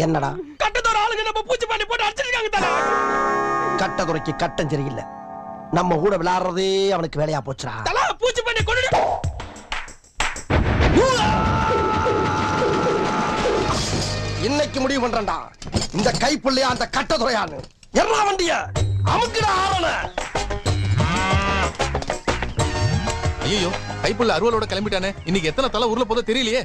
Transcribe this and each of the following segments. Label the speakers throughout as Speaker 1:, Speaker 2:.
Speaker 1: என்னடா
Speaker 2: கட்டத்தோட ஆளுங்க நம்ம பூச்சி பண்ணி போட்டு அடிச்சிருக்காங்க தல
Speaker 1: கட்டதுரைக்கு கட்டம் சரியில்லை நம்ம கூட விளையாடுறதே அவனுக்கு வேலையா போச்சுடா
Speaker 2: தல பூச்சி பண்ணி கொண்டு
Speaker 1: இன்னைக்கு முடிவு பண்றேன்டா இந்த கைப்புள்ளையா அந்த கட்டதுரையான்னு எல்லா வண்டிய அமுக்குடா ஆவன
Speaker 3: ஐயோ கைப்புள்ள அருவலோட கிளம்பிட்டானே இன்னைக்கு எத்தனை தலை ஊர்ல போதோ தெரியலையே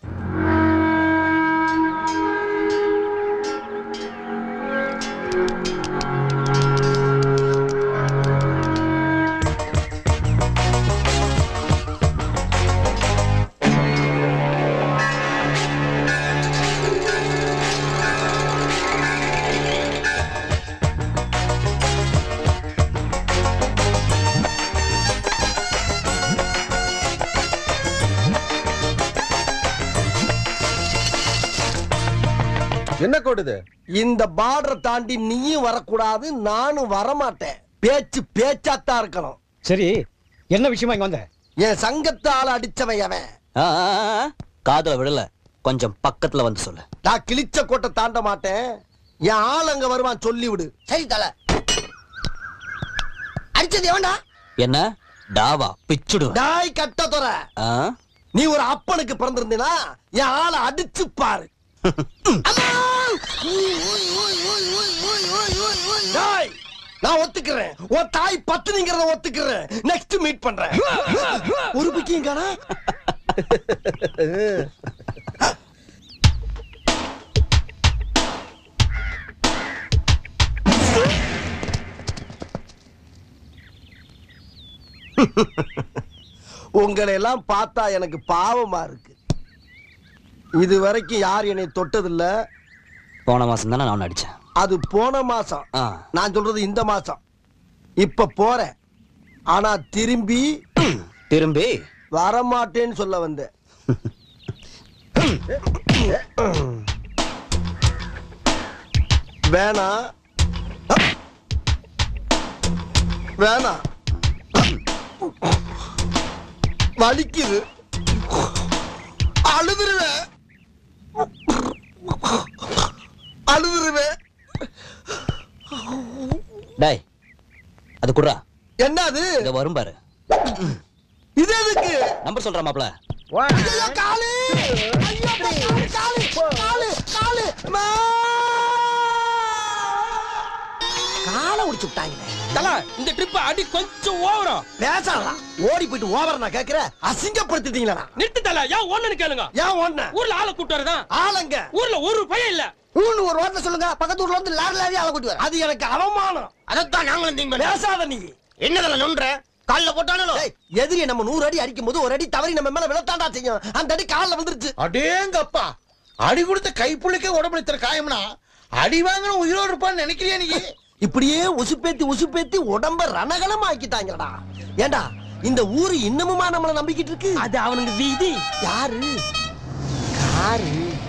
Speaker 4: என்ன கோடுது
Speaker 1: இந்த பார்டரை தாண்டி நீயும் வரக்கூடாது நானும் வரமாட்டேன் பேச்சு பேச்சாத்தான் இருக்கணும்
Speaker 5: சரி என்ன விஷயமா இங்க வந்த
Speaker 1: என் சங்கத்தால அடிச்சவன் அவன்
Speaker 6: ஆ, ஆ, ஆ, காதுல விடல கொஞ்சம் பக்கத்துல வந்து சொல்லு
Speaker 1: நான் கிழிச்ச கோட்டை தாண்ட மாட்டேன் என் ஆள் அங்க வருவான் சொல்லி விடு
Speaker 7: சரி தல அடிச்சது எவன்டா
Speaker 6: என்ன டாவா பிச்சுடுவேன்
Speaker 1: டாய் கட்ட துற
Speaker 6: ஆ?
Speaker 1: நீ ஒரு அப்பனுக்கு பிறந்திருந்தீனா என் ஆளை அடிச்சு பாரு டாய் நான் ஒத்துக்கிறேன் உன் தாய் பத்துனிங்கிறத ஒத்துக்கிறேன் நெக்ஸ்ட் மீட் பண்றேன் ஒரு பிக்கியும் காணா உங்களை எல்லாம் பார்த்தா எனக்கு பாவமா இருக்கு இது வரைக்கும் யார் என்னை தொட்டதில்ல
Speaker 6: போன மாசம் தானே நான் அடிச்சேன்
Speaker 1: அது போன மாசம்
Speaker 6: ஆ.
Speaker 1: நான் சொல்றது இந்த மாசம் இப்ப போறேன் ஆனா திரும்பி
Speaker 6: திரும்பி
Speaker 1: வரமாட்டேன்னு சொல்ல வந்தேன் வேணா வேணா வலிக்குது அழுதுருவேன் அழுதுருவேன்
Speaker 6: டேய் அது குடுறா
Speaker 1: என்ன அது
Speaker 6: இத வரும் பாரு
Speaker 1: இது எதுக்கு
Speaker 6: நம்பர் சொல்ற மாப்ள
Speaker 1: ஐயோ, காலு ஐயோ, காலு, காலு, காலு, காலு, அம்மா. காலை உடிச்சு விட்டாங்களே
Speaker 2: தல இந்த ட்ரிப் அடி கொஞ்சம் ஓவரா
Speaker 1: பேசாதடா ஓடி போயிட்டு ஓவர் நான் கேக்குறேன் அசிங்கப்படுத்திட்டீங்களா
Speaker 2: நிறுத்து தல ஏன் ஒண்ணுன்னு கேளுங்க
Speaker 1: ஏன் ஒண்ணு
Speaker 2: ஊர்ல ஆளை கூட்டு வரதான்
Speaker 1: ஆளுங்க
Speaker 2: ஊர்ல ஒரு பையன் இல்ல
Speaker 7: ஊன்னு ஒரு வார்த்தை சொல்லுங்க பக்கத்து ஊர்ல வந்து லாரி லாரி ஆள கூட்டி வர
Speaker 1: அது எனக்கு அவமானம்
Speaker 7: அதைத்தான் நாங்களும் திங்க
Speaker 1: பேசாத நீ
Speaker 7: என்னதுல நொன்ற கால்ல போட்டானோ
Speaker 1: ஏய், எதிரி நம்ம நூறு அடி அடிக்கும் போது ஒரு அடி தவறி நம்ம மேல விழத்தாண்டா செய்யும் அந்த அடி கால்ல வந்துருச்சு
Speaker 4: அடேங்கப்பா அடி கொடுத்த கைப்புள்ளிக்கே உடம்புல இத்தனை காயம்னா அடி வாங்கின உயிரோடு இருப்பான்னு நினைக்கிறியா நீ
Speaker 1: இப்படியே உசுப்பேத்தி உசுப்பேத்தி உடம்ப ரணகலம் ஆக்கிட்டாங்கடா ஏண்டா இந்த ஊரு இன்னமுமா நம்மள நம்பிக்கிட்டு இருக்கு
Speaker 2: அது அவனுக்கு வீதி
Speaker 1: யாரு யாரு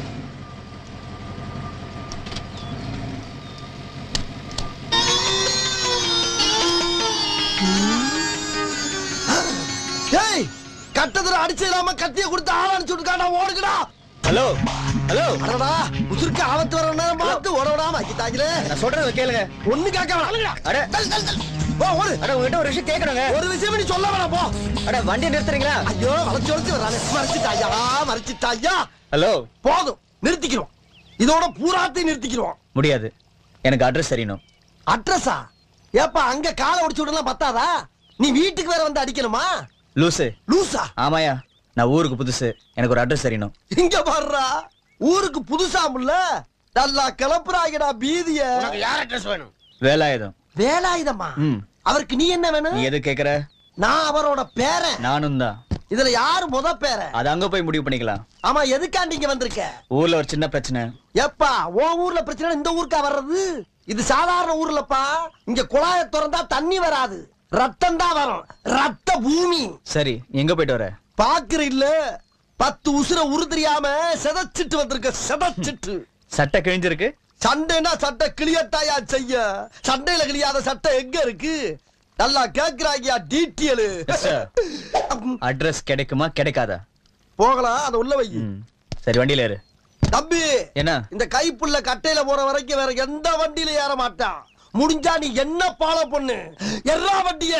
Speaker 1: ஏய் கட்டத்துல அடிச்சிடாம கத்திய கொடுத்து ஆள் அனுப்பிச்சு விட்டுக்காடா ஓடுங்கடா
Speaker 5: ஹலோ ஹலோ
Speaker 1: அடடா உசுருக்கு ஆபத்து வர நேரம் பார்த்து உடவிடாம ஆக்கிட்டாங்களே
Speaker 5: நான் சொல்றத கேளுங்க
Speaker 1: ஒண்ணு கேட்க வேணாம்
Speaker 5: அட
Speaker 1: தல், தல், தல். போ ஓடு
Speaker 5: அட உங்ககிட்ட ஒரு விஷயம் கேட்கணுங்க
Speaker 1: ஒரு விஷயம் நீ சொல்ல வேணாம் போ
Speaker 5: அட வண்டி நிறுத்துறீங்களா
Speaker 1: ஐயோ வளைச்சு வளைச்சு வர்றானே மறைச்சிட்டாயா மறைச்சிட்டாயா
Speaker 5: ஹலோ
Speaker 1: போதும் நிறுத்திக்கிறோம் இதோட பூராத்தையும் நிறுத்திக்கிறோம்
Speaker 5: முடியாது எனக்கு அட்ரஸ் தெரியணும்
Speaker 1: அட்ரஸா ஏப்பா அங்க காலை ஒடிச்சு விடலாம் பத்தாதா நீ வீட்டுக்கு வேற வந்து அடிக்கணுமா
Speaker 5: லூசு
Speaker 1: லூசா
Speaker 5: ஆமாயா நான் ஊருக்கு புதுசு எனக்கு ஒரு அட்ரஸ் தெரியணும்
Speaker 1: இங்க பாருடா ஊருக்கு புதுசாமுல்ல நல்லா கிளப்புறாங்கடா பீதிய
Speaker 7: உனக்கு யார் அட்ரஸ் வேணும்
Speaker 5: வேலாயுதம்
Speaker 1: வேலாயுதமா
Speaker 5: ம்
Speaker 1: அவருக்கு நீ என்ன வேணும்
Speaker 5: நீ எது கேக்குற
Speaker 1: நான் அவரோட பேரன்
Speaker 5: நானும் தான்
Speaker 1: இதுல யாரு முத பேரன்
Speaker 5: அது அங்க போய் முடிவு பண்ணிக்கலாம்
Speaker 1: ஆமா எதுக்காண்டி இங்க வந்திருக்க
Speaker 5: ஊர்ல ஒரு சின்ன பிரச்சனை
Speaker 1: எப்பா உன் ஊர்ல பிரச்சனை இந்த ஊருக்கா வர்றது இது சாதாரண ஊர்லப்பா இங்க குழாய திறந்தா தண்ணி வராது ரத்தம் தான் வரும் ரத்த பூமி
Speaker 5: சரி நீ எங்க போயிட்டு வர
Speaker 1: பாக்குற இல்ல பத்து உசுர உரு தெரியாம செதச்சிட்டு வந்திருக்க செதச்சிட்டு
Speaker 5: சட்டை கிழிஞ்சிருக்கு
Speaker 1: சண்டைனா சட்டை கிளியத்தாயா செய்ய சண்டையில கிளியாத சட்டை எங்க இருக்கு நல்லா கேக்குறாங்கயா டீட்டியலு
Speaker 5: அட்ரஸ் கிடைக்குமா கிடைக்காதா
Speaker 1: போகலாம் அதை உள்ள வை
Speaker 5: ம் சரி வண்டியில ஏறு
Speaker 1: தம்பி
Speaker 5: என்ன
Speaker 1: இந்த கைப்புள்ள கட்டையில போற வரைக்கும் வேற எந்த வண்டியில ஏற மாட்டான் முடிஞ்சா நீ என்ன பால பொண்ணு எல்லா வண்டிய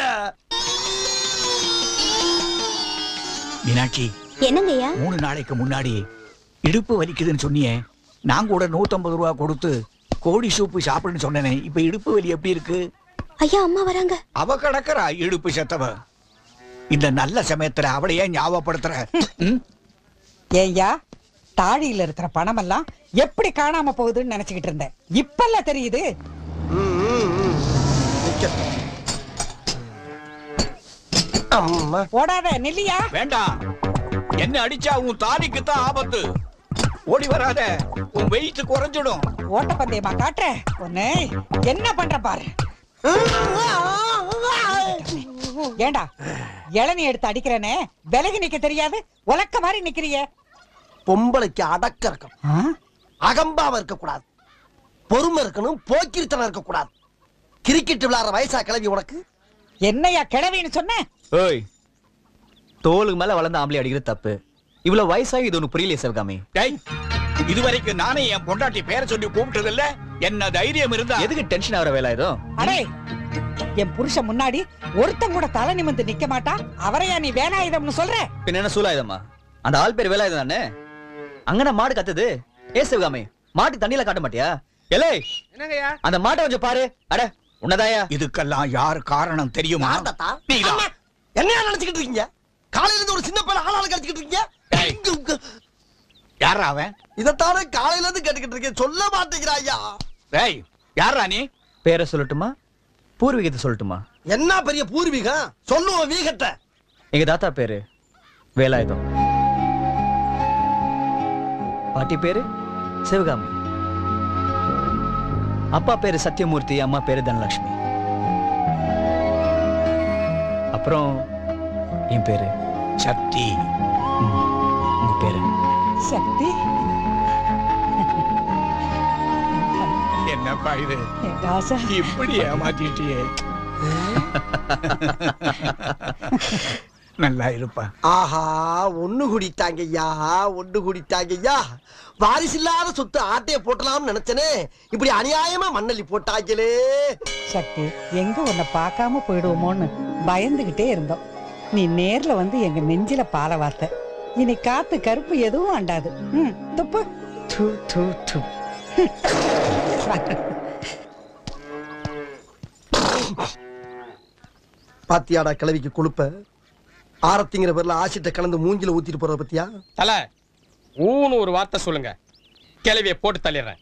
Speaker 8: மீனாட்சி
Speaker 9: என்னங்கய்யா
Speaker 8: மூணு நாளைக்கு முன்னாடி இடுப்பு வலிக்குதுன்னு சொன்னியே நான் கூட நூத்தம்பது ரூபா கொடுத்து கோழி சூப்பு சாப்பிடுன்னு சொன்னேனே இப்ப இடுப்பு வலி எப்படி இருக்கு
Speaker 9: ஐயா அம்மா வராங்க
Speaker 8: அவ கிடக்குறா இடுப்பு செத்தவ இந்த நல்ல சமயத்துல அவளையே ஞாபகப்படுத்துற ம்?
Speaker 10: ஏய்யா தாழியில இருக்கிற பணமெல்லாம் எப்படி காணாம போகுதுன்னு நினைச்சுக்கிட்டு இருந்தேன் இப்பெல்லாம் தெரியுது
Speaker 1: அம்மா
Speaker 10: போடாத நில்லியா
Speaker 8: வேண்டாம் என்ன அடிச்சா உன் தாலிக்கு தான் ஆபத்து ஓடி வராத உன் வெயிட் குறைஞ்சிடும்
Speaker 10: ஓட்டப்பந்தயமா காட்டுற ஒண்ணு என்ன பண்ற பாரு ஏண்டா இளநீ எடுத்து அடிக்கிறனே விலகி நிக்க தெரியாது உலக்க மாதிரி நிக்கிறிய
Speaker 1: பொம்பளைக்கு அடக்க இருக்கணும்
Speaker 10: ஆ?
Speaker 1: அகம்பாவ இருக்க கூடாது பொறுமை இருக்கணும் போக்கிரித்தனம் இருக்க கூடாது கிரிக்கெட் விளையாடுற வயசா கிளவி உனக்கு
Speaker 10: என்னய்யா கிழவின்னு சொன்ன
Speaker 5: ஓய் தோலுக்கு மேல வளர்ந்த ஆம்பளை அடிக்கிறது தப்பு இவ்வளவு வயசாகி இது ஒண்ணு புரியலையே சிவகாமி
Speaker 8: டேய் இதுவரைக்கும் நானே என் பொண்டாட்டி பேரை சொல்லி கூப்பிட்டது இல்ல என்ன தைரியம் இருந்தா
Speaker 5: எதுக்கு டென்ஷன் ஆகிற வேலை ஏதோ
Speaker 10: அடே என் புருஷன் முன்னாடி ஒருத்தன் கூட தலை நிமிந்து நிக்க மாட்டான் அவரையா நீ வேலாயுதம்னு சொல்ற
Speaker 5: பின்ன என்ன சூலாயுதமா அந்த ஆள் பேர் வேலாயுதம் தானே அங்கன மாடு கத்துது ஏ சிவகாமி மாட்டு தண்ணியில காட்ட மாட்டியா எலே
Speaker 2: என்னங்கய்யா
Speaker 5: அந்த மாட்டை கொஞ்சம் பாரு அட உன்னதாயா
Speaker 8: இதுக்கெல்லாம் யார் காரணம் தெரியுமா
Speaker 1: யார் தாத்தா?
Speaker 8: நீதான்.
Speaker 1: அம்மா, என்னையா நினைச்சுக்கிட்டு இருக்கீங்க காலையில இருந்து ஒரு சின்ன பையன் ஆளாளு கடிச்சுக்கிட்டு இருக்கீங்க
Speaker 8: யாரா அவன்
Speaker 1: இதத்தானே காலையில இருந்து கேட்டுக்கிட்டு இருக்கேன் சொல்ல மாட்டேங்கிறா ஐயா
Speaker 8: டேய் யாரா நீ
Speaker 5: பேரை சொல்லட்டுமா பூர்வீகத்தை சொல்லட்டுமா
Speaker 1: என்ன பெரிய பூர்வீகம் சொல்லுவோம் வீகத்தை
Speaker 5: எங்க தாத்தா பேரு வேலாயுதம் பாட்டி பேரு சிவகாமி அப்பா பேரு சத்யமூர்த்தி அம்மா பேரு தனலட்சுமி அப்புறம் என் பேரு
Speaker 8: சக்தி
Speaker 5: ம், உங்க பேரு
Speaker 10: சக்தி
Speaker 8: என்னப்பா இது
Speaker 10: என் ராசா
Speaker 8: இப்படி ஏமாத்திட்டியே நல்லா இருப்பா
Speaker 1: ஆஹா ஒண்ணு குடித்தாங்க ஐயா ஒண்ணு குடித்தாங்க ஐயா வாரிசு இல்லாத சொத்து ஆட்டைய போட்டலாம்னு நினைச்சனே இப்படி அநியாயமா மண்ணள்ளி போட்டாங்களே
Speaker 10: சக்தி எங்க உன்னை பார்க்காம போயிடுவோமோன்னு பயந்துகிட்டே இருந்தோம் நீ நேர்ல வந்து எங்க நெஞ்சில பால வார்த்த இனி காத்து கருப்பு எதுவும் அண்டாது ம், துப்பு
Speaker 5: து, து, து.
Speaker 1: பாத்தியாடா கிளவிக்கு கொழுப்ப ஆரத்திங்கிற பேர்ல ஆசிட்ட கலந்து மூஞ்சில ஊத்திட்டு போறத பத்தியா
Speaker 2: தல ஊன்னு ஒரு வார்த்தை சொல்லுங்க கிளவிய போட்டு தள்ளிடுறேன்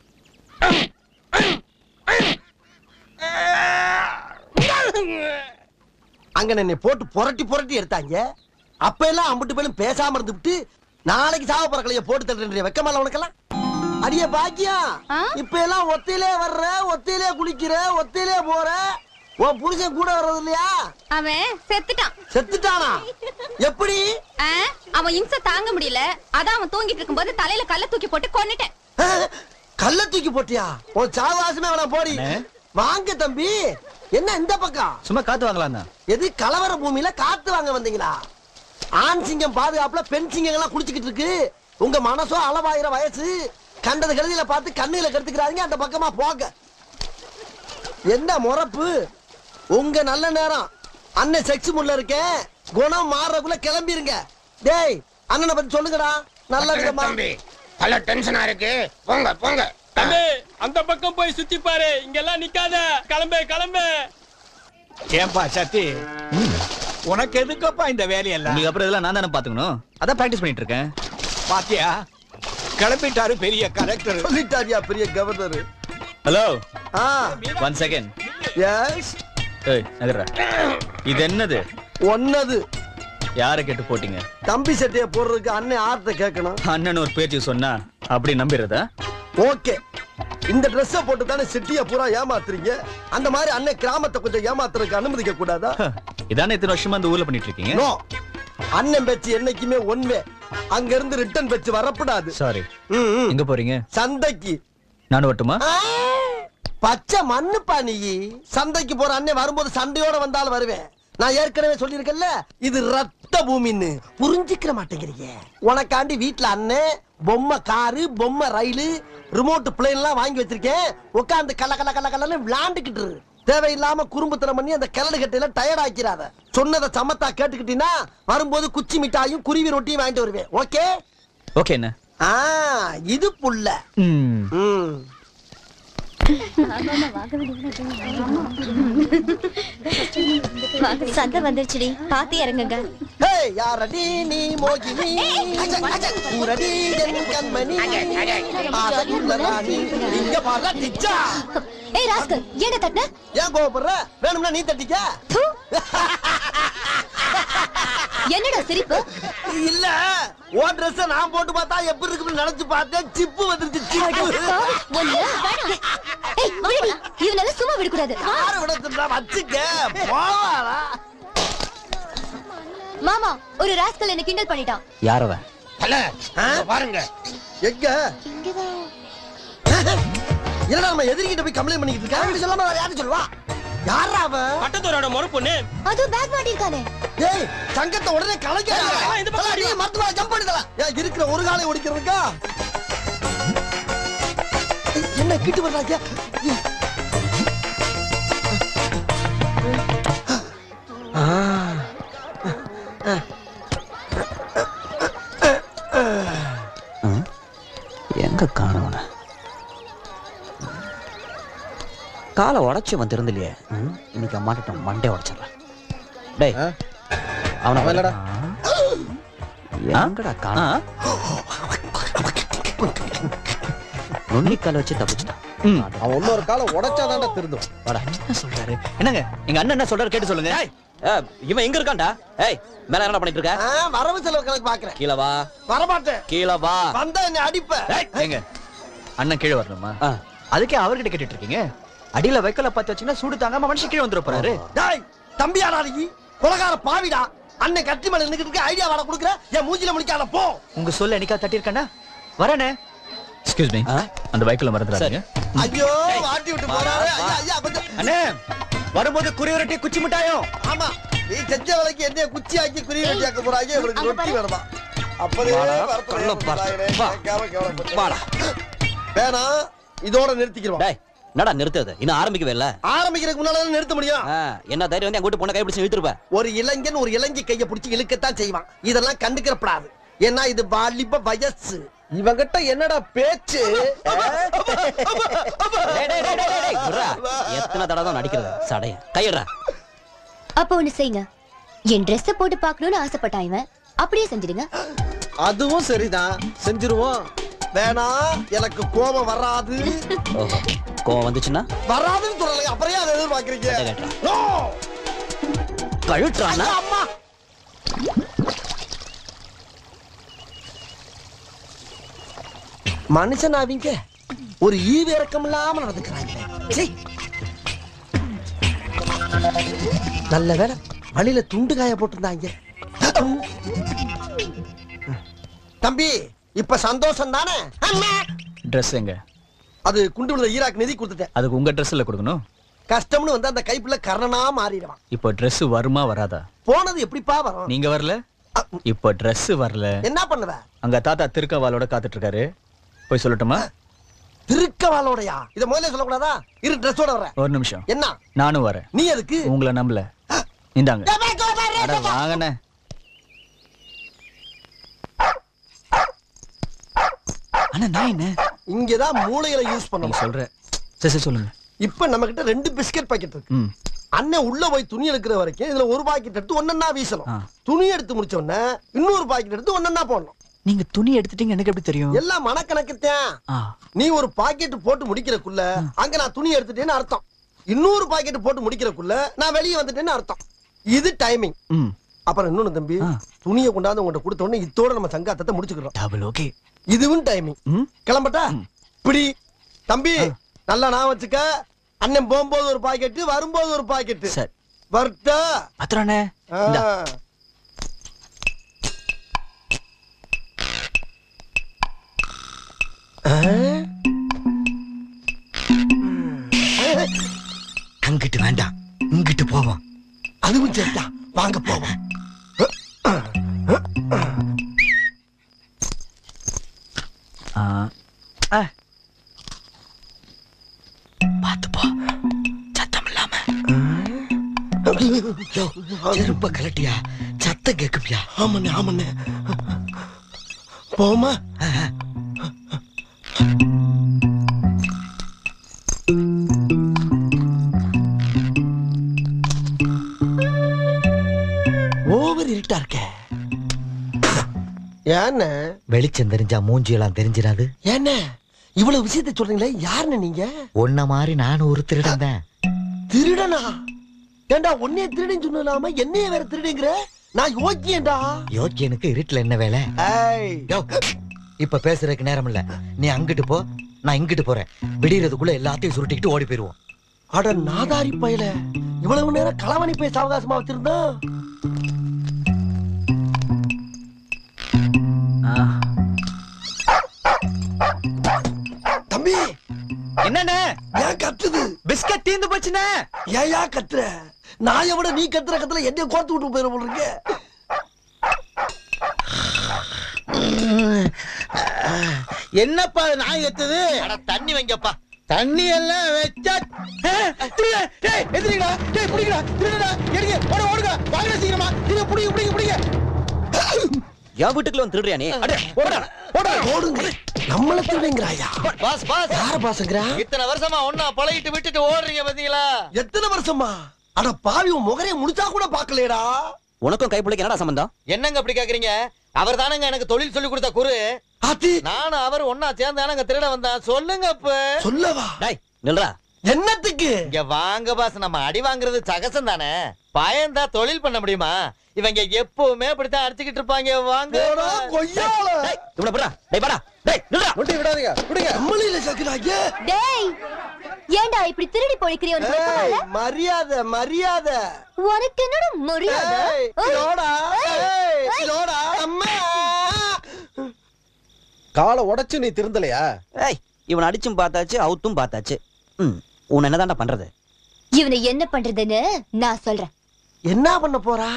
Speaker 1: அங்க என்னை போட்டு புரட்டி புரட்டி எடுத்தாங்க அப்ப எல்லாம் அம்பிட்டு பேரும் பேசாம இருந்துவிட்டு நாளைக்கு சாவ பறக்கலைய போட்டு தள்ளுற வெக்கமால உனக்கெல்லாம் அடிய பாக்கியம்
Speaker 9: ஆ?
Speaker 1: இப்ப எல்லாம் ஒத்தையிலே வர்ற ஒத்தையிலே குளிக்கிற ஒத்தையிலே போற உன் புருஷன் கூட வர்றது இல்லையா
Speaker 9: அவன் செத்துட்டான்
Speaker 1: செத்துட்டானா எப்படி
Speaker 9: ஆ, அவன் இம்சை தாங்க முடியல அதான் அவன் தூங்கிட்டு இருக்கும்போது தலையில கல்ல தூக்கி போட்டு கொன்னுட்டேன்
Speaker 1: அஹ், கல்ல தூக்கி போட்டியா உன் சாவாசமே வேணாம் போடி
Speaker 5: அண்ணே.
Speaker 1: வாங்க தம்பி என்ன இந்த பக்கம்
Speaker 5: சும்மா காத்து வாங்கலாம் தான்
Speaker 1: எது கலவர பூமியில காத்து வாங்க வந்தீங்களா ஆண் சிங்கம் பாதுகாப்புல பெண் சிங்கம் எல்லாம் குடிச்சுக்கிட்டு இருக்கு உங்க மனசோ அளவாயிர வயசு கண்டது கருதியில பார்த்து கண்ணுல கெடுத்துக்கிறாங்க அந்த பக்கமா போங்க என்ன முறப்பு உங்க நல்ல நேரம் அண்ணன் செக்ஸ் முள்ள இருக்கேன் குணம் மாறக்குள்ள கிளம்பிருங்க டேய் அண்ணனை பத்தி சொல்லுங்கடா நல்ல விதமா
Speaker 7: தம்பி பல டென்ஷனா இருக்கு போங்க போங்க
Speaker 2: தம்பி அந்த பக்கம் போய் சுத்தி பாரு இங்கெல்லாம் நிக்காத கிளம்பு கிளம்பு
Speaker 8: ஏன்பா சத்தி உனக்கு எதுக்கப்பா இந்த வேலையெல்லாம்
Speaker 5: உங்களுக்கு அப்புறம் இதெல்லாம் நான் தானே பாத்துக்கணும் அதான் பிராக்டிஸ் பண்ணிட்டு இருக்கேன்
Speaker 8: பாத்தியா கிளம்பிட்டாரு பெரிய கலெக்டர்
Speaker 1: சொல்லிட்டாரியா பெரிய கவர்னர்
Speaker 5: ஹலோ
Speaker 1: ஆ
Speaker 5: ஒன் செகண்ட்
Speaker 1: எஸ்
Speaker 5: ஏய் நகர்ற இது என்னது
Speaker 1: ஒன்னது
Speaker 5: யாரை கேட்டு போட்டீங்க
Speaker 1: தம்பி சட்டையை போடுறதுக்கு அண்ணன் ஆர்த்த கேட்கணும்
Speaker 5: அண்ணன் ஒரு பேச்சு சொன்னா அப்படி நம்பிடுறதா
Speaker 1: ஓகே இந்த ட்ரெஸ்ஸ போட்டு தானே சிட்டிய பூரா ஏமாத்துறீங்க அந்த மாதிரி அண்ணன் கிராமத்தை கொஞ்சம் ஏமாத்துறதுக்கு அனுமதிக்க கூடாதா
Speaker 5: ஹ, இதானே இத்தனை வருஷமா அந்த ஊர்ல பண்ணிட்டு இருக்கீங்க
Speaker 1: நோ அண்ணன் பேச்சு என்னைக்குமே ஒன்வே அங்க இருந்து ரிட்டர்ன் பேச்சு வரப்படாது
Speaker 5: சாரி
Speaker 1: ம், ம்.
Speaker 5: எங்க போறீங்க
Speaker 1: சந்தைக்கு
Speaker 5: நானும் வரட்டுமா
Speaker 1: ஆ, பச்சை மண்ணுப்பா நீ சந்தைக்கு போற அண்ணன் வரும்போது சண்டையோட வந்தாலும் வருவேன் நான் ஏற்கனவே சொல்லியிருக்கேன்ல இது ரத்த பூமின்னு புரிஞ்சுக்கிற மாட்டேங்கிறீங்க உனக்காண்டி வீட்டுல அண்ணன் பொம்மை காரு பொம்மை ரயிலு ரிமோட் பிளேன் எல்லாம் வாங்கி வச்சிருக்கேன் உட்காந்து கல கல கல கலன்னு விளாண்டுக்கிட்டு இரு. தேவையில்லாம குறும்புத்தனம் பண்ணி அந்த கிளடு கட்டையில டயர்ட் ஆக்கிறாத சொன்னதை சமத்தா கேட்டுக்கிட்டீங்கன்னா வரும்போது குச்சி மிட்டாயும் குருவி ரொட்டியும் வாங்கிட்டு வருவேன் ஓகே
Speaker 5: ஓகே என்ன
Speaker 1: ஆ இது புள்ள
Speaker 5: ம்
Speaker 1: ம்
Speaker 9: சந்தை வந்துருச்சுடி பாத்து இறங்குங்க
Speaker 1: ஹே யாரடி நீ மோகினி அச்ச, அச்ச, ஊரடி என் கண்மணி ஆசையுள்ள ராணி இங்க பாரு டிச்சா
Speaker 9: ஏய் ராஸ்கல் ஏன்டா தட்டின
Speaker 1: ஏன் கோவப்படுற வேணும்னா நீ தட்டிக்க
Speaker 9: தூ. என்னடா சிரிப்பு
Speaker 1: இல்ல உன் ட்ரெஸ் நான் போட்டு பார்த்தா எப்படி இருக்குன்னு நினைச்சு பார்த்தேன் சிப்பு வந்துருச்சு சிப்பு
Speaker 9: பாவி, ஒண்ணு வேணாம். ஏய், வாடி. இவனால சும்மா விடக்கூடாது வா.
Speaker 1: யாரு விட வச்சுக்க போவாரா
Speaker 9: மாமா ஒரு ராஸ்கல் என்ன கிண்டல் பண்ணிட்டான்
Speaker 6: யாரவன்
Speaker 7: தல இங்க பாருங்க
Speaker 1: எங்க இல்லடா நம்ம எதிர்கிட்ட போய் கம்ப்ளைண்ட் பண்ணிக்கிட்டு இருக்கா இப்படி சொல்லாம வேற யாரும் சொல்லுவா யாரா அவன்
Speaker 2: பட்டத்தோரோட முறை பொண்ணு
Speaker 9: அது பேக் மாட்டிருக்கானே
Speaker 1: ஏய் சங்கத்தை உடனே கலைக்க
Speaker 2: இந்த பக்கம் அடி.
Speaker 1: மருத்துவ ஜம்ப் பண்ணிடல ஏன் இருக்கிற ஒரு காலை ஒடிக்கிறதுக்கா ஏய், என்ன கிட்டு வர்றாங்க
Speaker 6: எங்க காணவன காலை உடைச்சு அவன் திறந்துலையே ம், இன்னைக்கு மாட்டட்டும் மண்டே உடைச்சிடலாம் டேய் அவன
Speaker 4: இல்லடா.
Speaker 6: எங்கடா காண நுண்ணிக்கால வச்சு தப்பிச்சிட்டான்
Speaker 5: ம்
Speaker 4: அவன் இன்னொரு காலம் உடைச்சாதான்டா திருந்தும்
Speaker 6: வாடா
Speaker 5: என்ன சொல்றாரு என்னங்க எங்க அண்ணன் என்ன சொல்றாரு கேட்டு சொல்லுங்க
Speaker 6: ஏ, இவன் எங்க இருக்கான்டா ஏய் மேல என்ன பண்ணிட்டு இருக்க
Speaker 1: ஆ, வரவு செலவு கணக்கு பாக்குறேன்
Speaker 6: கீழ வா
Speaker 1: வரமாட்டேன்
Speaker 6: கீழ வா
Speaker 1: வந்தா என்ன அடிப்ப
Speaker 5: ஏங்க அண்ணன் கீழே வரணுமா
Speaker 6: ஆ.
Speaker 5: அதுக்கே அவர்கிட்ட கேட்டுட்டு இருக்கீங்க அடியில வைக்கல பார்த்து வச்சீங்கன்னா சூடு தாங்காம மனுஷன் கீழே வந்துட போறாரு
Speaker 1: டேய் தம்பியாடா நீ கொலகார பாவிடா அண்ணன் கட்டி மேல நின்னுக்கிட்டு ஐடியா வாட குடுக்குற என் மூஞ்சில முடிக்காத போ
Speaker 5: உங்க சொல்ல என்னைக்கா தட்டியிருக்கேனா வரேனே எக்ஸ்கியூஸ் மீ
Speaker 6: ஆ?
Speaker 5: அந்த பைக்கில் மறந்துடாதீங்க
Speaker 1: ஐயோ வாட்டி விட்டு போறாரு ஐயா ஐயா கொஞ்சம்
Speaker 5: அண்ணே வரும்போது குறி குச்சி மிட்டாயும்
Speaker 1: ஆமா நீ செஞ்ச வேலைக்கு என்ன குச்சி ஆக்கி குறி வெட்டி ஆக்க போறாங்க இவருக்கு
Speaker 9: அங்க
Speaker 1: ரொட்டி
Speaker 9: பாரு.
Speaker 1: வேணுமா அப்பதே
Speaker 6: வாடா,
Speaker 1: வரப்புல
Speaker 6: கள்ள பாரு.
Speaker 1: ஏறுறாங்களே,
Speaker 6: வா.
Speaker 1: கேவலம், கேவலம்.
Speaker 6: வாடா
Speaker 1: வேணாம் இதோட நிறுத்திக்கிறோம்
Speaker 6: டேய் என்னடா நிறுத்தது இன்னும் ஆரம்பிக்கவே இல்ல
Speaker 1: ஆரம்பிக்கிறதுக்கு முன்னால தான் நிறுத்த முடியும்
Speaker 6: ஆ, என்ன தைரியம் வந்து என் கூட்டு பொண்ணை கைப்பிடிச்சு இழுத்துருப்ப
Speaker 1: ஒரு இளைஞன் ஒரு இளைஞி கைய பிடிச்சி இழுக்கத்தான் செய்வான் இதெல்லாம் கண்டுக்கிறப்படாது ஏன்னா இது வாலிப வயசு
Speaker 4: இவங்கிட்ட என்னடா பேச்சு
Speaker 6: டேய், டேய், டேய், டேய், டேய், டேய், விட்றா. எத்தனை தடவை தான் நடிக்கிறது சடைய கையிடுறா
Speaker 9: அப்ப ஒண்ணு செய்யுங்க என் Dress போட்டு பார்க்கணும்னு ஆசைப்பட்டான் இவன் அப்படியே செஞ்சிடுங்க
Speaker 4: அதுவும் சரிதான் செஞ்சிருவோம்
Speaker 1: வேணாம் எனக்கு கோபம் வராது
Speaker 6: ஓஹோ கோவம் வந்துச்சுன்னா
Speaker 1: வராதுன்னு சொல்லல அப்புறம் ஏன் அதை எதிர்பார்க்கறீங்க
Speaker 6: சட்டை கட்டுறா.
Speaker 1: No!
Speaker 6: கழுட்டுறான்னா
Speaker 1: ஐயோ, அம்மா மனுஷன் அவங்க ஒரு ஈவு இறக்கம் இல்லாம நடந்துக்கிறாங்க சீ. நல்ல வேலை வழியில துண்டு காய போட்டிருந்தாங்க தம்பி இப்ப சந்தோஷம் தானே
Speaker 5: ட்ரெஸ் எங்க
Speaker 1: அது குண்டு விழுந்த ஈராக் நிதி கொடுத்துட்டேன்
Speaker 5: அதுக்கு உங்க ட்ரெஸ்ல கொடுக்கணும்
Speaker 1: கஷ்டம்னு வந்து அந்த கைப்புல கர்ணனா மாறிடுவான்
Speaker 5: இப்போ Dress வருமா வராதா
Speaker 1: போனது எப்படிப்பா வரும்
Speaker 5: நீங்க வரல இப்போ Dress வரல
Speaker 1: என்ன பண்ணுவ
Speaker 5: அங்க தாத்தா திருக்கவாலோட காத்துட்டு இருக்காரு போய் சொல்லட்டுமா
Speaker 1: திருக்கவாலோடையா இத முதல்ல சொல்லக்கூடாதா இரு ட்ரெஸ்ஸோட வர்றேன்
Speaker 5: ஒரு நிமிஷம்
Speaker 1: என்ன
Speaker 5: நானும் வரேன்
Speaker 1: நீ எதுக்கு
Speaker 5: உங்களை நம்பல இந்தாங்க அட வாங்கண்ணே அண்ணா நான் என்ன
Speaker 1: இங்கதான் மூளைகளை யூஸ்
Speaker 5: நீ
Speaker 1: பண்ணணும்
Speaker 5: சொல்ற சரி சரி சொல்லுங்க
Speaker 1: இப்ப நம்ம கிட்ட ரெண்டு பிஸ்கட் பாக்கெட் இருக்கு
Speaker 5: ம்
Speaker 1: அண்ணன் உள்ள போய் துணி எடுக்கிற வரைக்கும் இதுல ஒரு பாக்கெட் எடுத்து ஒன்னொன்னா வீசணும்
Speaker 5: ஆ.
Speaker 1: துணி எடுத்து முடிச்ச உடனே இன்னொரு பாக்கெட் எடுத்து ஒன்னொன்னா போடணும்
Speaker 5: நீங்க துணி எடுத்துட்டீங்க எனக்கு எப்படி தெரியும்
Speaker 1: எல்லாம் மனக்கணக்குத்தான்
Speaker 5: ஆ
Speaker 1: நீ ஒரு பாக்கெட் போட்டு முடிக்கிறக்குள்ள அங்க நான் துணி எடுத்துட்டேன்னு அர்த்தம் இன்னொரு பாக்கெட் போட்டு முடிக்கிறக்குள்ள நான் வெளியே வந்துட்டேன்னு அர்த்தம் இது டைமிங்
Speaker 5: ம்
Speaker 1: அப்புறம் இன்னொன்னு தம்பி
Speaker 5: ஆ.
Speaker 1: துணியை கொண்டாந்து உங்கள்ட்ட கொடுத்த உடனே இத்தோட நம்ம சங்காத்தத்தை முடிச்சுக்கிறோம்
Speaker 5: டபுள் ஓகே
Speaker 1: இதுவும் டைமிங்
Speaker 5: ம்
Speaker 1: கிளம்பட்டா இப்படி தம்பி நல்லா நான் வச்சுக்க அண்ணன் போகும்போது ஒரு பாக்கெட் வரும்போது ஒரு பாக்கெட்
Speaker 5: சரி
Speaker 1: வரட்டா
Speaker 5: பத்திரண்ணே
Speaker 1: ஆ.
Speaker 5: இந்தா.
Speaker 1: ஆ?
Speaker 8: அங்கிட்டு வேண்டாம் இங்கிட்டு போவோம்
Speaker 1: அதுவும் சரியா வாங்க போவோம்
Speaker 4: செருப்ப கலட்டியா சத்தம் கேக்குப்பியா
Speaker 1: ஆமாண்ணே ஆமாண்ணே போமா ஓவர் இருட்டா இருக்க ஏண்ணே
Speaker 4: வெளிச்சம் தெரிஞ்சா மூஞ்சியெல்லாம் தெரிஞ்சிடாது
Speaker 1: ஏண்ணே இவ்வளவு விஷயத்தை சொல்றீங்களே யாருண்ணே நீங்க
Speaker 4: உன்ன மாதிரி நானும் ஒரு திருடன் தான்
Speaker 1: திருடனா ஏண்டா உன்னைய திருடன் சொல்லாம என்னைய வேற திருடுங்கிற நான் யோக்கியேண்டா
Speaker 4: யோக்கியனுக்கு இருட்டுல என்ன வேலை
Speaker 1: ஏய்
Speaker 4: யோ, இப்ப பேசுறதுக்கு நேரம் இல்ல நீ அங்கிட்டு போ நான் இங்கிட்டு போறேன் விடியறதுக்குள்ள எல்லாத்தையும் சுருட்டிக்கிட்டு ஓடி போயிருவோம்
Speaker 1: அட நாதாரி பயல இவ்வளவு நேரம் களவணி போய் சாவகாசமா வச்சிருந்தா தம்பி
Speaker 5: என்னண்ணே
Speaker 1: ஏன் கத்துது
Speaker 5: பிஸ்கட் தீந்து போச்சுண்ணே
Speaker 1: ஏயா கத்துற நாயை விட நீ கத்துற கத்துல என்னைய கோர்த்து விட்டு போயிரு போல இருக்கு
Speaker 4: என்னப்பா நாய் எத்துது
Speaker 3: தண்ணி வைங்கப்பா
Speaker 4: தண்ணி எல்லாம் வச்சா எதிரிடா டேய் புடிங்கடா திருடா எடுங்க ஓட ஓடுங்க வாங்க சீக்கிரமா நீங்க புடிங்க புடிங்க புடிங்க
Speaker 6: என் வீட்டுக்குள்ள வந்து திருடுறியா நீ அடே
Speaker 4: ஓடா ஓடா
Speaker 1: ஓடுங்க நம்மள திருடுங்கிறாயா
Speaker 3: பாஸ் பாஸ்
Speaker 1: யார பாசங்கிறா
Speaker 3: இத்தனை வருஷமா ஒன்னா பழகிட்டு விட்டுட்டு ஓடுறீங்க பாத்தீங்களா
Speaker 1: எத்தனை வருஷமா அட பாவி உன் முகரைய முடிச்சா கூட பாக்கலையடா
Speaker 6: உனக்கும் கைப்பிள்ளைக்கு என்னடா சம்பந்தம்
Speaker 3: என்னங்க அப்படி கேக்குறீங்க அவர் தானங்க எனக்கு தொழில் சொல்லி கொடுத்த குரு
Speaker 1: ஆத்தி
Speaker 3: நானும் அவர் ஒன்னா சேர்ந்தானங்க திருட வந்தான் சொல்லுங்க இப்ப
Speaker 1: சொல்லவா
Speaker 6: டேய் நில்றா
Speaker 1: என்னத்துக்கு
Speaker 3: இங்க வாங்க பாஸ் நம்ம அடி வாங்குறது சகசம் தானே பயந்தா தொழில் பண்ண முடியுமா இவங்க எப்பவுமே அப்படித்தான் அடிச்சுக்கிட்டு இருப்பாங்க வாங்க
Speaker 1: போடா, கொய்யால
Speaker 6: டேய் இவனை போடா டேய் வாடா டேய் நில்றா
Speaker 4: ஒட்டி விடாதீங்க விடுங்க
Speaker 1: நம்மளையில சக்குறாங்க
Speaker 9: டேய் ஏன்டா இப்படி திருடி பொழிக்கிறிய உனக்கு வெக்கமா இல்ல?
Speaker 1: மரியாதை மரியாதை
Speaker 9: உனக்கு என்னடா மரியாதை
Speaker 1: ஏய்,
Speaker 9: ஏய்,
Speaker 1: இதோடா, ஏய்,
Speaker 9: ஏய்.
Speaker 1: இதோடா, அம்மா
Speaker 4: காலை உடைச்சு நீ திருந்தலையா
Speaker 6: ஏய் இவனை அடிச்சும் பார்த்தாச்சு அவுத்தும் பார்த்தாச்சு ம் உன்னை என்னதான்டா பண்றது
Speaker 9: இவனை என்ன பண்றதுன்னு நான் சொல்றேன்
Speaker 1: என்ன பண்ண போறா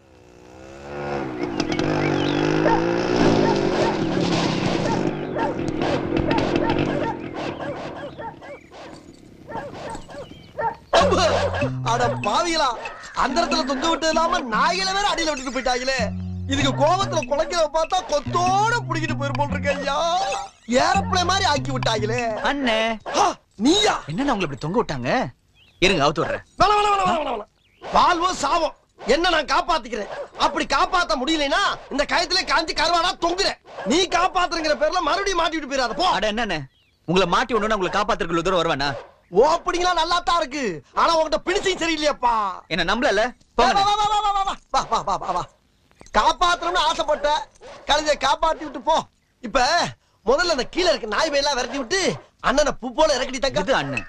Speaker 1: அப்பா, அட பாவிகளா அந்த இடத்துல தொங்க விட்டு இல்லாம நாய்களை வேற அடியில விட்டுட்டு போயிட்டாங்களே இதுக்கு கோபத்துல குலைக்கிறத பார்த்தா கொத்தோட புடிக்கிட்டு போயிருப்போம் இருக்கு ஐயா ஏரோப்ளேன் மாதிரி ஆக்கி விட்டாங்களே
Speaker 5: அண்ணே
Speaker 1: ஆ, நீயா
Speaker 5: என்னண்ணே உங்களை இப்படி தொங்க விட்டாங்க இருங்க அவுத்து விடுறேன்
Speaker 1: வேணாம், வேணாம், வேணாம், வேணாம், வேணாம். வாழ்வோ சாவோ என்ன நான் காப்பாத்திக்கிறேன் அப்படி காப்பாத்த முடியலைன்னா இந்த கயத்துல காஞ்சி கருவாடா தொங்குறேன் நீ காப்பாத்துறங்கிற பேர்ல மறுபடியும் மாட்டிட்டு போயிடாத போ
Speaker 5: அட என்னண்ணே உங்களை மாட்டி ஒண்ணு உங்களை காப்பாத்துறதுக்கு தூரம் வருவானா
Speaker 1: ஓப்பனிங்களா நல்லா தான் இருக்கு ஆனா உன்கிட்ட பிடிச்சும் சரியில்லையாப்பா
Speaker 5: என்ன நம்பல
Speaker 1: வா, வா, வா, வா, வா, வா, வா, வா, வா, வா, வா, வா. காப்பாத்தணும்னு ஆசைப்பட்ட கழுதைய காப்பாத்தி விட்டு போ இப்ப முதல்ல அந்த கீழே இருக்க நாய் பையெல்லாம் விரட்டி விட்டு அண்ணனை பூ போல இறக்கடி தங்க
Speaker 5: இது அண்ணன்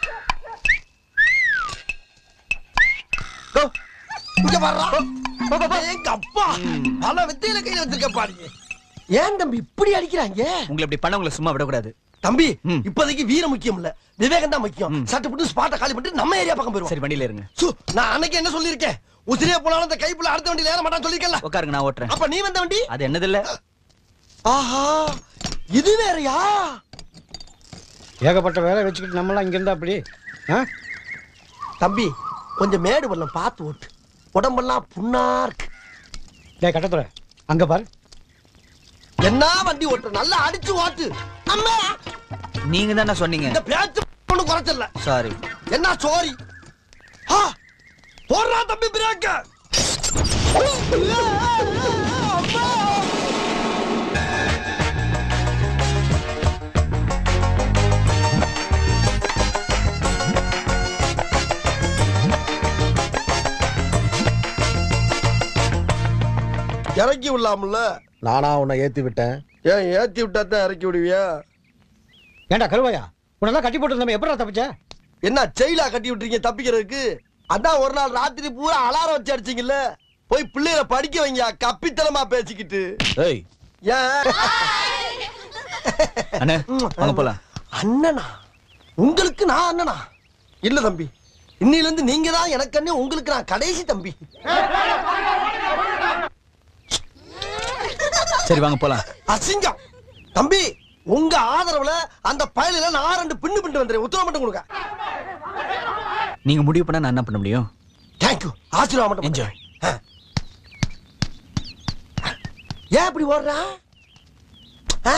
Speaker 1: இங்க வர்றா எங்க அப்பா பல வித்தையில கையில வச்சிருக்க பாருங்க ஏன் தம்பி இப்படி அடிக்கிறாங்க
Speaker 5: உங்களை இப்படி பண்ண உங்களை சும்மா விடக்கூடாது
Speaker 1: தம்பி
Speaker 5: ம்.
Speaker 1: இப்போதைக்கு வீரம் முக்கியம் இல்ல விவேகம் தான் முக்கியம்
Speaker 5: ம்.
Speaker 1: சட்டு புட்டு ஸ்பாட்டை காலி பண்ணிட்டு நம்ம ஏரியா பக்கம் போயிருவோம்
Speaker 5: சரி வண்டியில இருங்க
Speaker 1: சு, நான் அன்னைக்கு என்ன சொல்லியிருக்கேன் உசிரியா போனாலும் அந்த கைப்புள்ள அடுத்த வண்டியில ஏற மாட்டான்னு சொல்லிருக்கல
Speaker 5: உட்காருங்க நான் ஓட்டுறேன்
Speaker 1: அப்ப நீ வந்த வண்டி
Speaker 5: அது என்னது இல்ல
Speaker 1: ஆஹா இது வேறயா
Speaker 7: ஏகப்பட்ட வேலை வச்சுக்கிட்டு நம்மளாம் இங்க இருந்தா அப்படி ஆ?
Speaker 1: தம்பி கொஞ்சம் மேடு பள்ளம் பார்த்து ஓட்டு உடம்பெல்லாம் புண்ணா இருக்கு
Speaker 7: டேய் கட்டத்துற அங்க பாரு
Speaker 1: என்ன வண்டி ஓட்டு நல்லா அடிச்சு ஓட்டு அம்மா
Speaker 5: நீங்க தானே சொன்னீங்க
Speaker 1: இந்த பேச்சு ஒண்ணு குறைச்சல
Speaker 5: சாரி
Speaker 1: என்ன சோரி ஆ, போடுறா தம்பி பிரேக்க இறக்கி விடலாம்ல
Speaker 4: நானா உன்னை ஏத்தி விட்டேன்
Speaker 1: ஏன் ஏத்தி விட்டா தான் இறக்கி விடுவியா
Speaker 7: ஏன்டா கருவாயா உன்னெல்லாம் கட்டி போட்டு நம்ம எப்படா தப்பிச்ச
Speaker 1: என்ன செயலா கட்டி விட்டுறீங்க தப்பிக்கிறதுக்கு அதான் ஒரு நாள் ராத்திரி பூரா அலாரம் வச்சு அடிச்சீங்கல்ல போய் பிள்ளைகளை படிக்க வைங்க கப்பித்தனமா பேசிக்கிட்டு
Speaker 5: ஏய்
Speaker 1: ஏன்
Speaker 5: அண்ணே வாங்க போலாம்
Speaker 1: அண்ணனா உங்களுக்கு நான் அண்ணனா இல்ல தம்பி இன்னில இருந்து நீங்க தான் எனக்கு அண்ணன் உங்களுக்கு நான் கடைசி தம்பி
Speaker 5: சரி வாங்க போலாம்
Speaker 1: அசிங்கம் தம்பி உங்க ஆதரவுல அந்த பயலில நான் ரெண்டு பின்னு பின்னு வந்துறேன் உத்தரவு மட்டும் கொடுங்க
Speaker 5: நீங்க முடிவு பண்ணா நான் என்ன பண்ண முடியும்
Speaker 1: தேங்க்யூ ஆசீர்வாதம் மட்டும்
Speaker 8: என்ஜாய்
Speaker 1: ஏன் இப்படி ஓடுறா ஆ.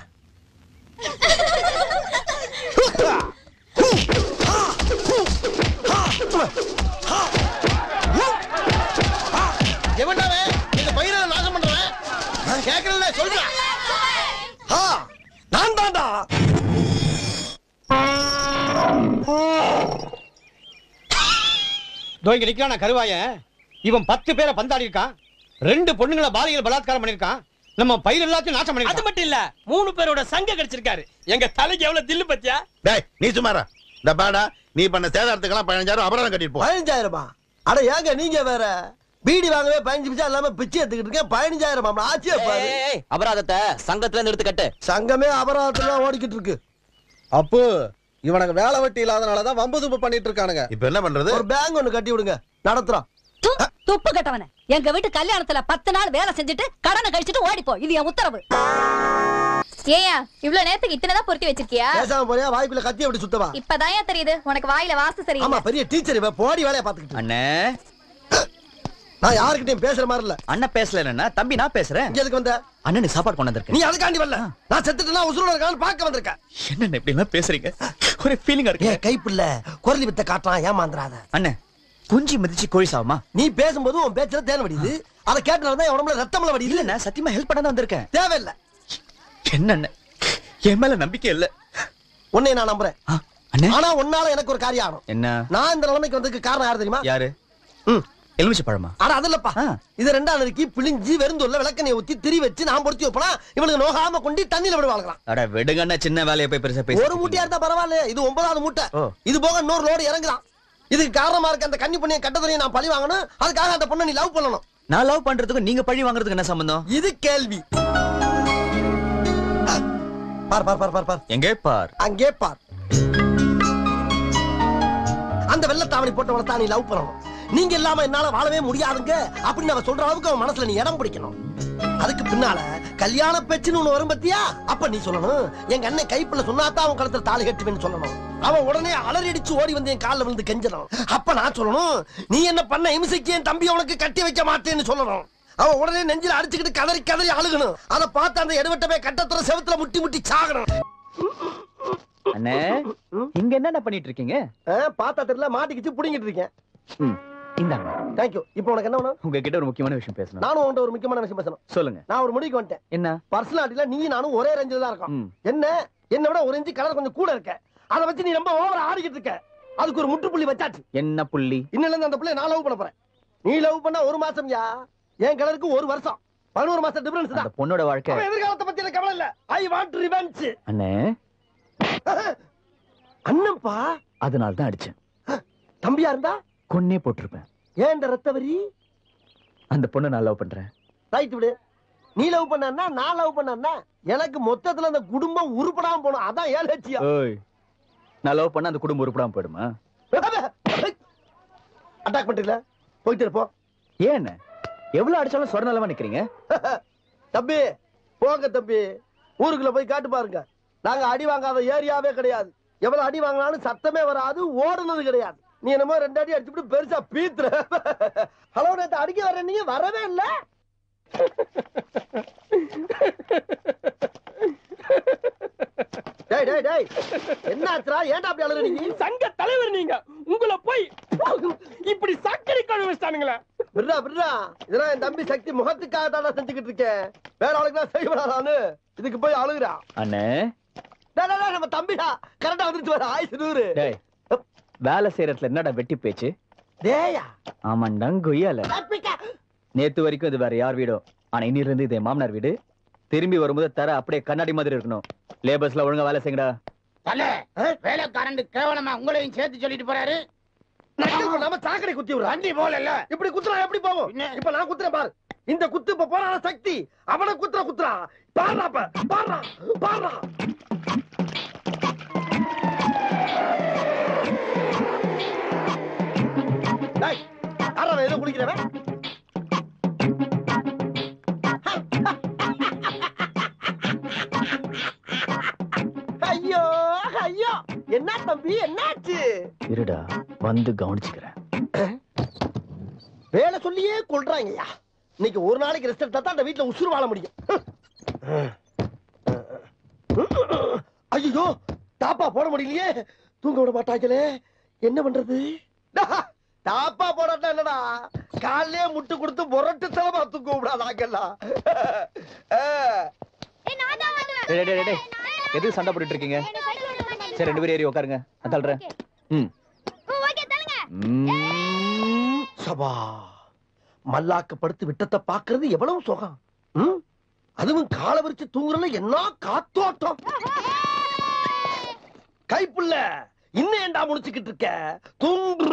Speaker 1: எவன்டாவே இந்த பயிரை நாசம் பண்றவன் கேட்கல சொல்றா ஆ, நான் தான்டா
Speaker 7: இதோ இங்க நிக்கிறான கருவாயன் இவன் பத்து பேரை பந்தாடி இருக்கான் ரெண்டு பொண்ணுங்களை பாலியல் பலாத்காரம் பண்ணிருக்கான் நம்ம பயிர் எல்லாத்தையும் நாசம்
Speaker 2: அது
Speaker 7: பண்ணிருக்கான்
Speaker 2: மட்டும் இல்ல மூணு பேரோட சங்க கிடைச்சிருக்காரு எங்க தலைக்கு எவ்வளவு தில்லு பத்தியா
Speaker 11: டேய் நீ சுமாரா இந்த பாடா நீ பண்ண சேதாரத்துக்கெல்லாம் பதினஞ்சாயிரம் அபராதம் கட்டிட்டு போ
Speaker 1: பதினஞ்சாயிரமா அட ஏங்க நீங்க வேற பீடி வாங்கவே பதினஞ்சு பிச்சா இல்லாம பிச்சை எடுத்துக்கிட்டு இருக்கேன் பதினஞ்சாயிரம் ஆச்சியா பாரு
Speaker 6: அபராதத்தை சங்கத்துல இருந்து எடுத்து கட்டு
Speaker 1: சங்கமே அபராதத்துல ஓடிக்கிட்டு இருக்கு அப்பு இவனுக்கு வேலை வெட்டி இல்லாதனாலதான் வம்பு துப்பு பண்ணிட்டு இருக்கானுங்க
Speaker 11: இப்ப என்ன பண்றது
Speaker 1: ஒரு பேங்க் ஒண்ணு கட்டி விடுங்க நடத்துறோம்
Speaker 12: து, துப்பு கட்டவன எங்க வீட்டு கல்யாணத்துல பத்து நாள் வேலை செஞ்சுட்டு கடனை கழிச்சிட்டு ஓடிப்போ இது என் உத்தரவு
Speaker 9: ஏயா இவ்ளோ நேரத்துக்கு இத்தனைதான் பொருத்தி வச்சிருக்கியா
Speaker 1: பேசாம போறியா வாய்க்குள்ள கத்தி அப்படி சுத்தவா
Speaker 9: இப்பதான் தெரியுது உனக்கு வாயில வாஸ்து
Speaker 1: ஆமா
Speaker 9: சரியில்லை
Speaker 1: பெரிய டீச்சர் இவ போடி வேலையை பாத்துக்கிட்டு
Speaker 5: அண்ணே
Speaker 1: நான் யாருக்கிட்டையும் பேசுற மாதிரி இல்ல
Speaker 5: அண்ணன் பேசலன்னா தம்பி நான் பேசுறேன்
Speaker 1: இங்க எதுக்கு வந்த
Speaker 5: அண்ணனுக்கு சாப்பாடு கொண்டு வந்திருக்கேன்
Speaker 1: நீ அதுக்காண்டி வரல நான் செத்துட்டேன்னா உசுரோட இருக்கான்னு பார்க்க வந்திருக்கேன்
Speaker 5: என்ன இப்படி எல்லாம் பேசுறீங்க ஒரே ஃபீலிங்கா இருக்கு
Speaker 1: ஏன் கைப்புள்ள குரலி வித்த காட்டுறான் ஏமாந்துறாத
Speaker 5: அண்ணே குஞ்சு மிதிச்சு கோழி சாவுமா
Speaker 1: நீ பேசும்போது உன் பேச்சுல தேன் வடியுது அதை கேட்டனாலதான் என் உடம்புல ரத்தம்ல வடியுது
Speaker 5: இல்லண்ணே சத்தியமா ஹெல்ப் பண்ண தான் வந்திருக்கேன்
Speaker 1: தேவையில்லை
Speaker 5: என்ன அண்ணே என் மேல நம்பிக்கை இல்ல
Speaker 1: உன்னை நான் நம்புறேன்
Speaker 5: ஆ, அண்ணே
Speaker 1: ஆனா உன்னால எனக்கு ஒரு காரியம் ஆகணும்
Speaker 5: என்ன
Speaker 1: நான் இந்த நிலைமைக்கு வந்ததுக்கு காரணம் யார் தெரியுமா
Speaker 5: யாரு
Speaker 1: ம்.
Speaker 5: எலுமிச்சை பழமா
Speaker 1: ஆனா அது இல்லப்பா
Speaker 5: ஆ.
Speaker 1: இது ரெண்டாம் நறுக்கி பிழிஞ்சு வெறுந்தூர்ல விளக்கணையை ஊத்தி திரி வச்சு நான் பொருத்தி வைப்பனா இவனுக்கு நோகாம கொண்டு தண்ணியில விடுவாங்களாம்
Speaker 5: அட விடுங்க அண்ணா சின்ன வேலையை போய் பெருசா
Speaker 1: ஒரு
Speaker 5: பேசி
Speaker 1: மூட்டையா இருந்தா பரவாயில்ல இது ஒன்பதாவது மூட்டை
Speaker 5: ஓ.
Speaker 1: இது போக இன்னொரு லோடு இறங்குறான் இதுக்கு காரணமா இருக்க அந்த கன்னி பொண்ணைய கட்டதுரையை நான் பழி வாங்கணும் அதுக்காக அந்த பொண்ணை நீ லவ் பண்ணணும்
Speaker 5: நான் லவ் பண்றதுக்கும் நீங்க பழி வாங்குறதுக்கு என்ன சம்பந்தம்
Speaker 1: இது கேள்வி பார் பார் பார் பார் பார்
Speaker 5: எங்கே பார்
Speaker 1: அங்கே பார் அந்த வெள்ளத்தாவணி போட்டவளை தான் நீ லவ் பண்ணணும் நீங்க இல்லாம என்னால வாழவே முடியாதுங்க அப்படின்னு அவ சொல்ற அளவுக்கு அவன் மனசுல நீ இடம் பிடிக்கணும் அதுக்கு பின்னால கல்யாண பேச்சுன்னு ஒண்ணு வரும் பத்தியா அப்ப நீ சொல்லணும் எங்க அண்ணன் கைப்புல சொன்னாதான் அவன் கழுத்துல தாலி கட்டுவேன்னு சொல்லணும் அவன் உடனே அலறி அடிச்சு ஓடி வந்து என் கால்ல விழுந்து கெஞ்சணும் அப்ப நான் சொல்லணும் நீ என்ன பண்ண இம்சைக்கு என் தம்பி உனக்கு கட்டி வைக்க மாட்டேன்னு சொல்லணும் அவன் உடனே நெஞ்சில அடிச்சுக்கிட்டு கதறி கதறி அழுகணும் அதை பார்த்து அந்த எடுவட்டமே கட்டத்துற செவத்துல முட்டி முட்டி சாகணும்
Speaker 5: அண்ணே இங்க என்னென்ன பண்ணிட்டு இருக்கீங்க
Speaker 1: ஆ, பார்த்தா தெரியல மாட்டிக்கிச்சு புடிங்கிட்டு இருக்கேன்
Speaker 5: ம், இந்தாங்க
Speaker 1: தேங்க்யூ இப்போ உனக்கு என்ன வேணும்
Speaker 5: உங்ககிட்ட ஒரு முக்கியமான விஷயம் பேசணும்
Speaker 1: நானும் உன்கிட்ட ஒரு முக்கியமான விஷயம் பேசணும்
Speaker 5: சொல்லுங்க
Speaker 1: நான் ஒரு முடிவுக்கு வந்துட்டேன்
Speaker 5: என்ன
Speaker 1: பர்சனாலிட்டில நீ நானும் ஒரே ரேஞ்சில தான் இருக்கோம்
Speaker 5: ம்.
Speaker 1: என்ன என்ன விட ஒரு இன்ச்சு கலர் கொஞ்சம் கூட இருக்க அதை வச்சு நீ ரொம்ப ஓவரா ஆடிக்கிட்டு இருக்க அதுக்கு ஒரு முற்றுப்புள்ளி வச்சாச்சு
Speaker 5: என்ன புள்ளி
Speaker 1: இன்னில இருந்து அந்த பிள்ளை நான் லவ் பண்ண போறேன் நீ லவ் பண்ணா ஒரு மாசம் யா என் கலருக்கு ஒரு வருஷம் பதினோரு மாசம் டிஃபரன்ஸ்
Speaker 5: அந்த
Speaker 1: தான்
Speaker 5: பொண்ணோட வாழ்க்கை
Speaker 1: அவன் எதிர்காலத்தை பத்தி எனக்கு கவலை இல்ல ஐ வாண்ட் ரிவெஞ்ச்
Speaker 5: அண்ணே
Speaker 1: அண்ணன்ப்பா
Speaker 5: அதனால தான் அடிச்சேன்
Speaker 1: தம்பியா இருந்தா
Speaker 5: கொன்னே போட்டிருப்பேன்
Speaker 1: ஏன் இந்த ரத்த வரி
Speaker 5: அந்த பொண்ணை நான் லவ் பண்றேன்
Speaker 1: ரைட் விடு நீ லவ் பண்ணா நான் லவ் பண்ணா எனக்கு மொத்தத்துல அந்த குடும்பம் உருப்படாம போகணும் அதான் ஏழு லட்சியம்
Speaker 5: ஓய் நான் லவ் பண்ண அந்த குடும்பம் உருப்படாம போயிடுமா
Speaker 1: அட்டாக் பண்றீங்களா போயிட்டு இருப்போம்
Speaker 5: ஏன் அண்ணே? எவ்வளவு அடிச்சாலும் சொர நிலமா நிக்கிறீங்க
Speaker 1: தம்பி போங்க தம்பி ஊருக்குள்ள போய் காட்டு பாருங்க நாங்க அடி வாங்காத ஏரியாவே கிடையாது எவ்வளவு அடி வாங்கினாலும் சத்தமே வராது ஓடுனது கிடையாது நீ என்னமோ ரெண்டு அடி அடிச்சுட்டு பெருசா பீத்துற ஹலோ நேத்து அடிக்க வர நீங்க வரவே இல்ல டேய் டேய் டேய் என்ன ஆச்சுடா ஏன்டா அப்படி அழுகுற நீங்க
Speaker 2: சங்க தலைவர் நீங்க உங்களை போய் இப்படி சக்கரை கழுவி வச்சிட்டானுங்களே
Speaker 1: விட்றா விட்றா இதெல்லாம் என் தம்பி சக்தி முகத்துக்காக தான் செஞ்சுக்கிட்டு இருக்கேன் வேற ஆளுக்கு நான் செய்யப்படாதான்னு இதுக்கு போய் அழுகுறா
Speaker 5: அண்ணே
Speaker 1: டேய், டேய், டேய், நம்ம தம்பிடா கரெக்டா வந்துருச்சு வர ஆயுசு நூறு
Speaker 5: டேய் வேலை செய்யறதுல என்னடா வெட்டி பேச்சு
Speaker 1: டேயா
Speaker 5: ஆமாண்டா கொய்யால நேத்து வரைக்கும் இது வேற யார் வீடோ ஆனா இன்னில இருந்து இது என் மாமனார் வீடு திரும்பி வரும்போது தர அப்படியே கண்ணாடி மாதிரி இருக்கணும் லேபர்ஸ்ல ஒழுங்கா வேலை செய்யுங்கடா
Speaker 13: வேலைக்காரன் கேவலமா உங்களையும் சேர்த்து சொல்லிட்டு போறாரு
Speaker 1: நக்கல் பண்ணாம சாக்கடை குத்தி விடுறா
Speaker 13: வண்டி போல
Speaker 1: இப்படி குத்துறா எப்படி போகும் இப்ப நான் குத்துறேன் பாரு இந்த குத்து இப்ப போறான சக்தி அவன குத்துற குத்துறா பாடுறா அப்ப பாடுறா பாடுறா டேய் யாரா ஏதோ குளிக்கிறவன் ஐயோ ஐயோ என்ன தம்பி என்னாச்சு
Speaker 5: இருடா வந்து கவனிச்சுக்கிறேன்
Speaker 1: வேலை சொல்லியே கொள்றாங்கய்யா இன்னைக்கு ஒரு நாளைக்கு ரெஸ்ட் எடுத்தா தான் அந்த வீட்டுல உசுறு வாழ முடியும் ஐயோ தாப்பா போட முடியலையே தூங்க விட மாட்டாங்களே என்ன பண்றது டா, தாப்பா போடாட்டா என்னடா காலையே முட்டு கொடுத்து முரட்டு தலமா தூங்க விடாதாங்கல்லாம்
Speaker 5: டேய், டேய், டேய், டேய். எதுக்கு சண்டை போட்டுட்டு இருக்கீங்க சரி ரெண்டு பேரும் ஏறி உட்காருங்க நான் தள்ளுறேன் ம் ம்.
Speaker 1: சபா மல்லாக்க படுத்து விட்டத்தை பாக்குறது எவ்வளவு சுகம் ம்? அதுவும் காலை விரிச்சு தூங்குறதுல என்ன காத்தோட்டம் கைப்புள்ள இன்னும் ஏண்டா முடிச்சுக்கிட்டு இருக்க தூங்கு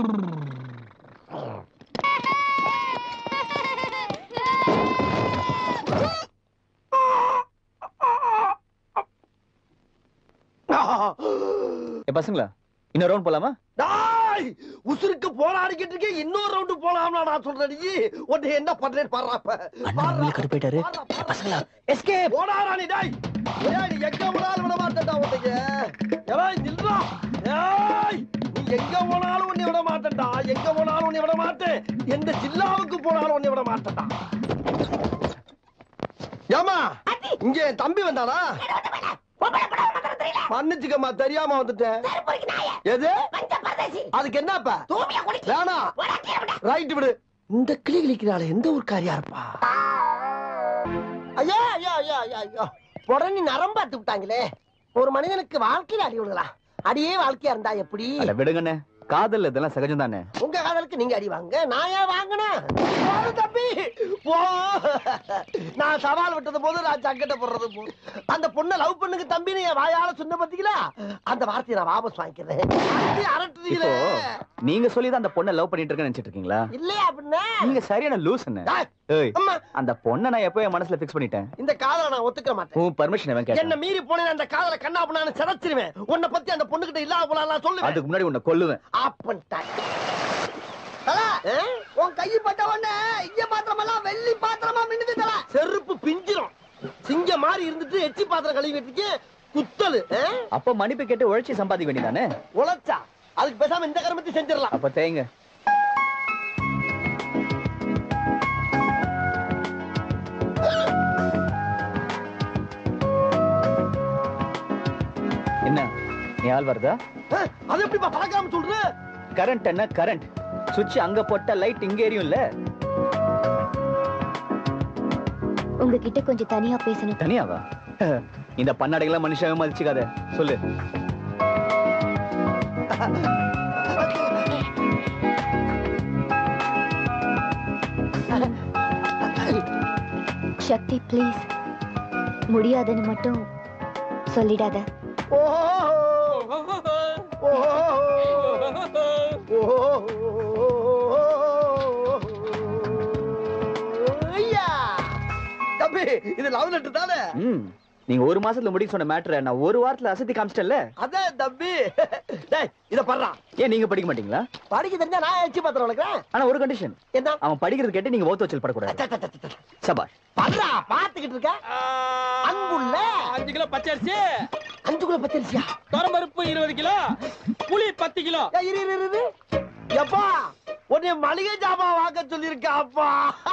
Speaker 5: ஏ பசங்களா இன்னொரு ரவுண்ட் போலாமா
Speaker 1: டாய் உசுருக்கு போராடிக்கிட்டு இருக்கே இன்னொரு ரவுண்டு போலாம்னா நான் சொல்றேன் நீ உன்னை என்ன பண்றேன்னு பாடுறாப்ப
Speaker 5: கடுப்பாயிட்டாரு பசங்களா எஸ்கேப்
Speaker 1: போடாடா நீ டாய் ஏய் நீ எங்க போனாலும் விட மாட்டேன்டா உன்னைய ஏய் நில்றா ஏய் நீ எங்க போனாலும் உன்னை விட மாட்டேன்டா எங்க போனாலும் உன்னை விட மாட்டேன் எந்த ஜில்லாவுக்கு போனாலும் உன்னை விட மாட்டேன்டா ஏமா இங்க என் தம்பி வந்தானா மன்னிச்சுக்கம்மா தெரியாம வந்துட்டேன் எது அதுக்கு என்னப்பா வேணாம் ரைட் விடு இந்த கிளி கிளிக்கிறாள் எந்த ஊர்க்காரியா இருப்பா ஐயா ஐயா ஐயா ஐயா ஐயா உடனே நரம்பாத்து விட்டாங்களே ஒரு மனிதனுக்கு வாழ்க்கையில அடி விடுங்களா அடியே வாழ்க்கையா இருந்தா எப்படி
Speaker 5: அட விடுங்கண்ணே காதல் இதெல்லாம் சகஜம் தானே
Speaker 1: உங்க காதலுக்கு நீங்க அடி வாங்க நான் ஏன் வாங்கினேன் போடு தம்பி போ நான் சவால் விட்டது போது நான் சங்கட்ட போடுறது போது அந்த பொண்ணை லவ் பண்ணுங்க தம்பின்னு என் வாயால சொன்ன பாத்தீங்களா அந்த வார்த்தையை நான் வாபஸ் வாங்கிக்கிறேன் அடி
Speaker 5: இப்போ
Speaker 1: அரட்டுறீங்களே
Speaker 5: நீங்க சொல்லி தான் அந்த பொண்ணை லவ் பண்ணிட்டு இருக்கேன்னு நினைச்சிட்டு இருக்கீங்களா
Speaker 1: இல்லையா அப்படின்னா
Speaker 5: நீங்க சரியான லூஸ் என்ன
Speaker 1: டேய்,
Speaker 5: ஏய்
Speaker 1: அம்மா
Speaker 5: அந்த பொண்ணை நான் எப்போ என் மனசுல ஃபிக்ஸ் பண்ணிட்டேன்
Speaker 1: இந்த காதலை நான் ஒத்துக்க மாட்டேன்
Speaker 5: உன் பர்மிஷன் அவன்
Speaker 1: என்ன
Speaker 5: கேட்டேன்
Speaker 1: மீறி போனேன் அந்த காதலை கண்ணா பண்ணான்னு சிதைச்சிருவேன் உன்னை பத்தி அந்த பொண்ணுகிட்ட இல்லாம போலாம் சொல்லுவேன்
Speaker 5: அதுக்கு முன்னாடி உன்னை கொல்லுவேன்
Speaker 1: ஆப்பன்ட்டாய் தல, ஆ? உன் கை பட்ட உடனே இங்க பாத்திரமெல்லாம் வெள்ளி பாத்திரமா மின்னுது தல செருப்பு பிஞ்சிரும் சிங்க மாதிரி இருந்துட்டு எச்சி பாத்திரம் கழுவி வச்சுக்கு குத்தலு ஆ?
Speaker 5: அப்ப மன்னிப்பு கேட்டு உழைச்சி சம்பாதிக்க வேண்டியதானே
Speaker 1: உழைச்சா அதுக்கு பேசாம இந்த கருமத்தை செஞ்சிடலாம்
Speaker 5: அப்ப தேங்க என்ன நீ ஆள் வருதா
Speaker 1: ஆ, அது எப்படிப்பா பழக்காம சொல்ற
Speaker 5: கரண்ட் என்ன கரண்ட் சுவிட்ச் அங்க போட்டா லைட் இங்க எரியும்ல
Speaker 9: உங்ககிட்ட கொஞ்சம் தனியா பேசணும்
Speaker 5: தனியாவா இந்த பன்னாடைகள்லாம் மனுஷாவே மதிச்சுக்காத சொல்லு
Speaker 9: சக்தி ப்ளீஸ் முடியாதுன்னு மட்டும் சொல்லிடாத
Speaker 1: ஐயா தம்பி இது லவ் லெட்டர் தானே
Speaker 5: ம் நீங்க ஒரு மாசத்துல முடிக்க சொன்ன மேட்டரை நான் ஒரு வாரத்துல அசத்தி காமிச்சிட்டேன்ல
Speaker 1: அதான் தம்பி டேய் இத பண்றா
Speaker 5: ஏன் நீங்க படிக்க மாட்டீங்களா
Speaker 1: படிக்க தெரிஞ்சா நான் எச்சி பாத்திரம் வளர்க்குறேன்
Speaker 5: ஆனா ஒரு கண்டிஷன்
Speaker 1: என்ன
Speaker 5: அவன் படிக்கிறது கேட்டு நீங்க ஓத்து வச்சல் படக்கூடாது சபாஷ்
Speaker 1: பண்றா பாத்துக்கிட்டு இருக்க அன்புள்ள
Speaker 2: அஞ்சு கிலோ பச்சரிசி
Speaker 1: அஞ்சு கிலோ பச்சரிசியா
Speaker 2: துரம்பருப்பு இருபது கிலோ புளி பத்து கிலோ
Speaker 1: ஏய், இரு இரு, இரு இரு எப்பா உன்னை மளிகை ஜாமான் வாங்க சொல்லியிருக்க அப்பா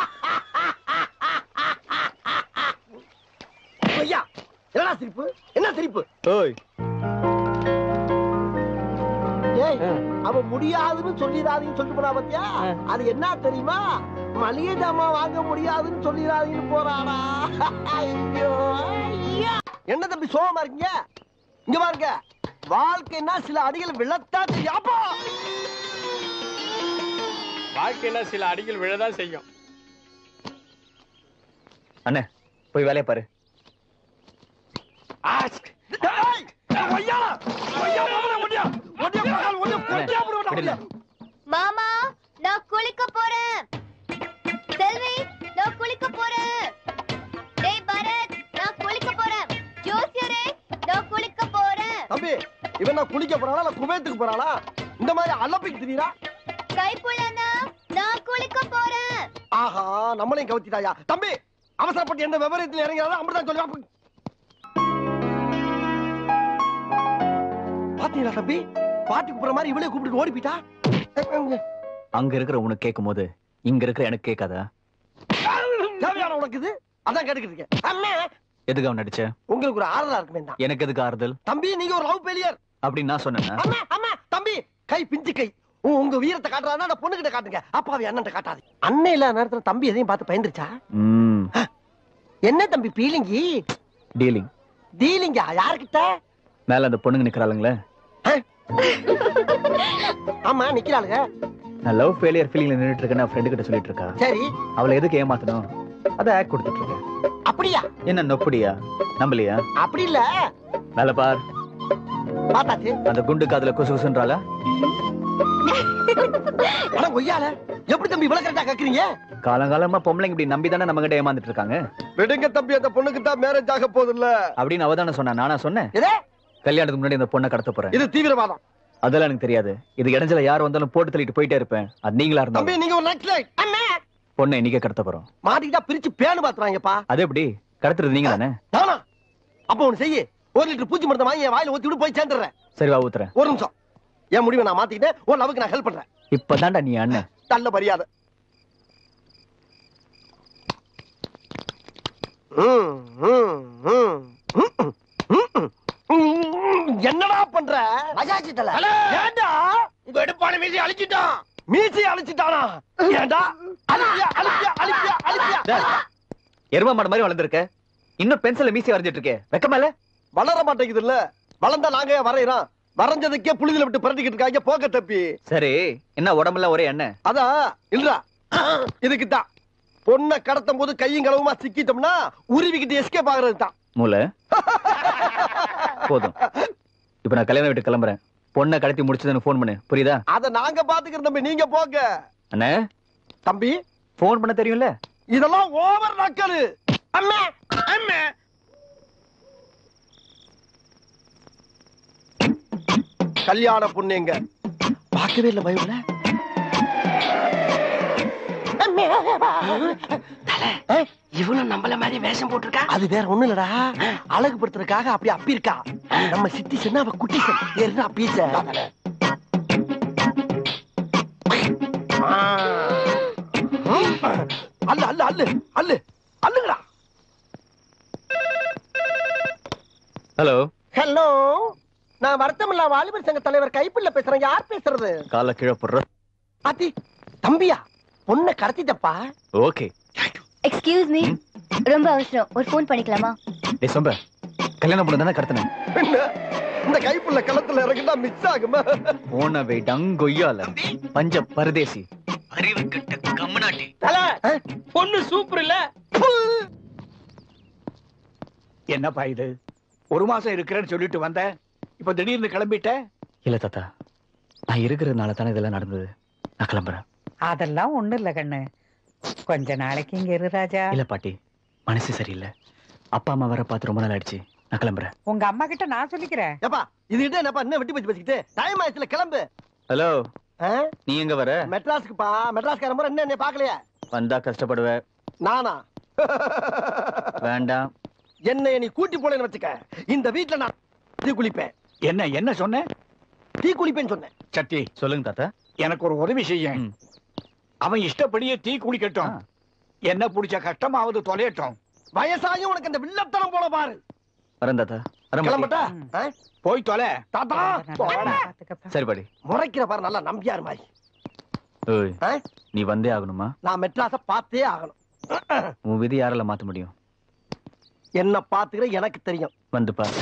Speaker 1: ஐயா என்னடா சிரிப்பு என்ன சிரிப்பு
Speaker 5: ஓய்
Speaker 1: ஏய் அவன் முடியாதுன்னு சொல்லிடாதீங்கன்னு சொல்லிட்டு போனா பாத்தியா அது என்ன தெரியுமா மளிகை ஜாமான் வாங்க முடியாதுன்னு சொல்லிடாதீங்கன்னு போறானா ஐயோ ஐயா. என்ன தம்பி சோகமா இருக்கீங்க இங்க பாருங்க வாழ்க்கைன்னா சில அடிகள் விழத்தா தெரியும் அப்பா
Speaker 2: வாழ்க்கையில சில அடிகள் விழதான் செய்யும்
Speaker 5: அண்ணே போய் வேலையை பாரு
Speaker 1: டேய், ஒய்யா, ஒய்யா, மாமனே, ஒடியா, ஒடியா, பகல், ஒடியா, கொட்டியா போடுவேன்டா, ஒடியா.
Speaker 9: மாமா நான் குளிக்க போறேன் செல்வி நான் குளிக்க போறேன் டேய் பரத் நான் குளிக்க போறேன் ஜோசியரே நான் குளிக்க போறேன்
Speaker 1: தம்பி இவன் நான் குளிக்க போறானா இல்ல குவைத்துக்கு போறானா இந்த மாதிரி அலப்பிக்கு தெரியுறா
Speaker 9: கைப்புள்ளனா நான் குளிக்க போறேன்
Speaker 1: ஆஹா நம்மளையும் கவுத்திட்டாயா தம்பி அவசரப்பட்டு எந்த விவரத்தில் இறங்கிறாரோ அப்படிதான் சொல்லி பாத்தீங்களா தம்பி பாட்டுக்கு போற மாதிரி இவளே கூப்பிட்டு ஓடி போயிட்டா
Speaker 5: அங்க இருக்கிற உனக்கு கேட்கும் போது இங்க இருக்கிற எனக்கு கேட்காதா
Speaker 1: தேவையான உனக்கு இது அதான் கேட்டுக்கிட்டு இருக்கேன் அம்மா
Speaker 5: எதுக்கு அவன் நடிச்ச
Speaker 1: உங்களுக்கு ஒரு ஆறுதலா இருக்குமே தான்
Speaker 5: எனக்கு எதுக்கு ஆறுதல்
Speaker 1: தம்பி நீங்க ஒரு லவ் ஃபெயிலியர்
Speaker 5: அப்படின்னு நான் சொன்னேன்னா
Speaker 1: அம்மா அம்மா தம்பி கை பிஞ்சு கை உ- உங்க வீரத்தை காட்டுறாருன்னா அந்த பொண்ணுகிட்ட காட்டுங்க அப்பாவி அண்ணன் காட்டாது அண்ணன் இல்லாத நேரத்துல தம்பி எதையும் பார்த்து பயந்துருச்சா
Speaker 5: ம்
Speaker 1: என்ன தம்பி பீலிங்கி
Speaker 5: டீலிங்
Speaker 1: டீலிங்கா யாருக்கிட்ட
Speaker 5: மேல அந்த பொண்ணுங்க நிக்கிறாளுங்களே
Speaker 1: ஆமா நிக்கிறாளுங்க
Speaker 5: நான் லவ் ஃபெயிலியர் ஃபீலிங்ல நின்னுட்டு இருக்கேன் ஃப்ரெண்டு கிட்ட சொல்லிட்டு இருக்கா
Speaker 1: சரி
Speaker 5: அவளை எதுக்கு ஏமாத்தணும் அத ஆக்ட் கொடுத்துட்டு இருக்கேன்
Speaker 1: அப்படியா
Speaker 5: என்ன நொப்படியா நம்பலையா
Speaker 1: அப்படி இல்ல
Speaker 5: மேல பார்
Speaker 1: பார்த்தாச்சு
Speaker 5: அந்த குண்டு காதுல குசு குசுன்றாளா
Speaker 1: ஆனா கொய்யால எப்படி தம்பி இவ்வளவு கரெக்டா கக்குறீங்க
Speaker 5: காலங்காலமா பொம்பளைங்க இப்படி நம்பி தானே நம்ம கிட்ட ஏமாந்துட்டு இருக்காங்க
Speaker 1: விடுங்க தம்பி அந்த பொண்ணுக்கு தான் மேரேஜ் ஆக போகுது இல்ல
Speaker 5: அப்படின்னு அவ தானே சொன்னா நானா சொன்னேன்
Speaker 1: இதே
Speaker 5: கல்யாணத்துக்கு முன்னாடி இந்த பொண்ணை கடத்த போறேன்
Speaker 1: இது தீவிரவாதம்
Speaker 5: அதெல்லாம் எனக்கு தெரியாது இது இடைஞ்சல யார் வந்தாலும் போட்டு தள்ளிட்டு போயிட்டே இருப்பேன் அது நீங்களா
Speaker 1: தம்பி
Speaker 5: இருந்தாலும்
Speaker 1: நீங்க ஒரு நக்ஸலைட் அண்ணே
Speaker 5: பொண்ணை இன்னைக்கே கடத்த போறோம்
Speaker 1: மாட்டிக்கிட்டா பிரிச்சு பேனு பாத்துறாங்கப்பா
Speaker 5: அது எப்படி கடத்துறது நீங்க தானே
Speaker 1: நானா அப்ப ஒண்ணு செய்யு ஒரு லிட்டர் பூச்சி மருந்து வாங்கி என் வாயில ஊத்தி விட்டு போய் சேர்ந்துடுறேன்
Speaker 5: சரி வா ஊத்துறேன்
Speaker 1: ஒரு நிமிஷம் என் முடிவை நான் மாத்திக்கிட்டேன் ஒரு லவுக்கு நான் ஹெல்ப் பண்றேன்
Speaker 5: இப்பதான்டா நீ அண்ணன்
Speaker 1: நல்ல மரியாதை ம், ம், ம், ம், ம், ம், ம். என்னடா பண்ற அஜாச்சிட்டல ஏண்டா
Speaker 13: உங்க எடுப்பான மீசி அழிச்சிட்டான்
Speaker 1: மீசி அழிச்சிட்டானா ஏண்டா அழிப்பியா அழிப்பியா அழிப்பியா அழிப்பியா
Speaker 5: டேய், எரும மாடு மாதிரி வளர்ந்துருக்க இன்னும் பென்சில மீசி வரைஞ்சிட்டு இருக்கே வெக்கமால
Speaker 1: வளர மாட்டேங்குது இல்ல வளர்ந்தா நாங்க ஏன் வரையறோம் வரைஞ்சதுக்கே புழுதில விட்டு பரட்டிக்கிட்டு இருக்காங்க போக்க தப்பி
Speaker 5: சரி என்ன உடம்புல ஒரே எண்ணெய்
Speaker 1: அதான் இல்லடா இதுக்கு தான் பொண்ணை கடத்தும் போது கையும் களவுமா சிக்கிட்டோம்னா உருவிக்கிட்டு எஸ்கேப் ஆகுறது தான்
Speaker 5: மூளை போதும் இப்ப நான் கல்யாணம் விட்டு கிளம்புறேன் பொண்ணை கடத்தி முடிச்சதுன்னு ஃபோன் பண்ணு புரியுதா
Speaker 1: அத நாங்க பாத்துக்கிறோம் தம்பி நீங்க போங்க
Speaker 5: அண்ணே
Speaker 1: தம்பி
Speaker 5: ஃபோன் பண்ண தெரியும்ல
Speaker 1: இதெல்லாம் ஓவர் நக்கலு அம்மா
Speaker 13: அம்மா
Speaker 1: கல்யாண பொண்ணு எங்க பார்க்கவே இல்ல பயவுல
Speaker 13: இவனும் நம்மள மாதிரி வேஷம் போட்டிருக்கா
Speaker 1: அது வேற ஒண்ணு இல்லடா அழகுபடுத்துறதுக்காக அப்படி அப்பி இருக்கா நம்ம சித்தி சொன்னா அவ குட்டி ஏறுனா பீச அல்ல அல்ல அல்லு அல்லு அல்லுங்கடா
Speaker 5: ஹலோ
Speaker 1: ஹலோ நான் வருத்தமில்லா வாலிபர் சங்க தலைவர் கைப்பிள்ள பேசுறேன் யார் பேசுறது
Speaker 5: கால கீழே போடுற
Speaker 1: அத்தி தம்பியா பொண்ணை கடத்திட்டப்பா
Speaker 5: ஓகே
Speaker 9: எக்ஸ்கியூஸ் மீ ரொம்ப அவசரம் ஒரு ஃபோன் பண்ணிக்கலாமா
Speaker 5: டேய் சொம்ப கல்யாணம் பண்ண தானே கடத்தினேன்
Speaker 1: என்ன இந்த கைப்புள்ள களத்துல இறங்கிட்டா மிஸ் ஆகுமா
Speaker 5: போன வை டங்கொய்யால பஞ்ச பரதேசி அறிவு கெட்ட கம்மநாட்டி
Speaker 2: பொண்ணு சூப்பர் இல்ல
Speaker 8: என்னப்பா இது ஒரு மாசம் இருக்கிறேன்னு சொல்லிட்டு வந்த இப்ப திடீர்னு கிளம்பிட்ட
Speaker 5: இல்ல தாத்தா நான் இருக்கிறதுனால தானே இதெல்லாம் நடந்தது நான் கிளம்புறேன்
Speaker 10: அதெல்லாம் ஒண்ணும் இல்ல கண்ணு கொஞ்ச நாளைக்கு இங்க இரு ராஜா
Speaker 5: இல்ல பாட்டி மனசு சரியில்லை அப்பா அம்மா வர பார்த்து ரொம்ப நாள் ஆயிடுச்சு நான் கிளம்புறேன்
Speaker 10: உங்க அம்மா கிட்ட நான் சொல்லிக்கிறேன்
Speaker 1: ஏப்பா இது கிட்ட என்னப்பா என்ன வெட்டி பச்சு பேசிக்கிட்டு டைம் ஆயிடுச்சுல கிளம்பு
Speaker 5: ஹலோ
Speaker 1: ஆ?
Speaker 5: நீ எங்க வர
Speaker 1: மெட்ராஸ்க்குப்பா மெட்ராஸ்கார முறை என்ன என்ன பாக்கலையா
Speaker 5: வந்தா கஷ்டப்படுவ
Speaker 1: நானா
Speaker 5: வேண்டாம்
Speaker 1: என்னைய நீ கூட்டி போனேன்னு வச்சுக்க இந்த வீட்ல நான் தீ குளிப்பேன்
Speaker 8: என்ன என்ன சொன்ன
Speaker 1: தீ குளிப்பேன்னு சொன்னேன்
Speaker 8: சத்தி
Speaker 5: சொல்லுங்க தாத்தா
Speaker 8: எனக்கு ஒரு உதவி செய்ய
Speaker 5: ம்.
Speaker 8: அவன் இஷ்டப்படியே தீ குளிக்கட்டும் என்ன பிடிச்ச கஷ்டமாவது தொலையட்டும்
Speaker 1: வயசாயும் உனக்கு அந்த வில்லத்தனம் போல பாரு
Speaker 5: வரேன் தாத்தா வரேன் பாட்டி.
Speaker 1: கிளம்பட்டா ஆ?
Speaker 8: போய் தொலை
Speaker 1: தாத்தா
Speaker 8: போடா.
Speaker 5: சரி பாடி
Speaker 1: முறைக்கிற பாரு நல்லா நம்பியாரு மாதிரி
Speaker 5: ஓய்
Speaker 1: ஆ?
Speaker 5: நீ வந்தே ஆகணுமா
Speaker 1: நான் மெட்ராஸ பார்த்தே ஆகணும்
Speaker 5: உன் விதி யாரால மாத்த முடியும்
Speaker 1: என்ன பாத்துக்கிற எனக்கு தெரியும்
Speaker 5: வந்து பாரு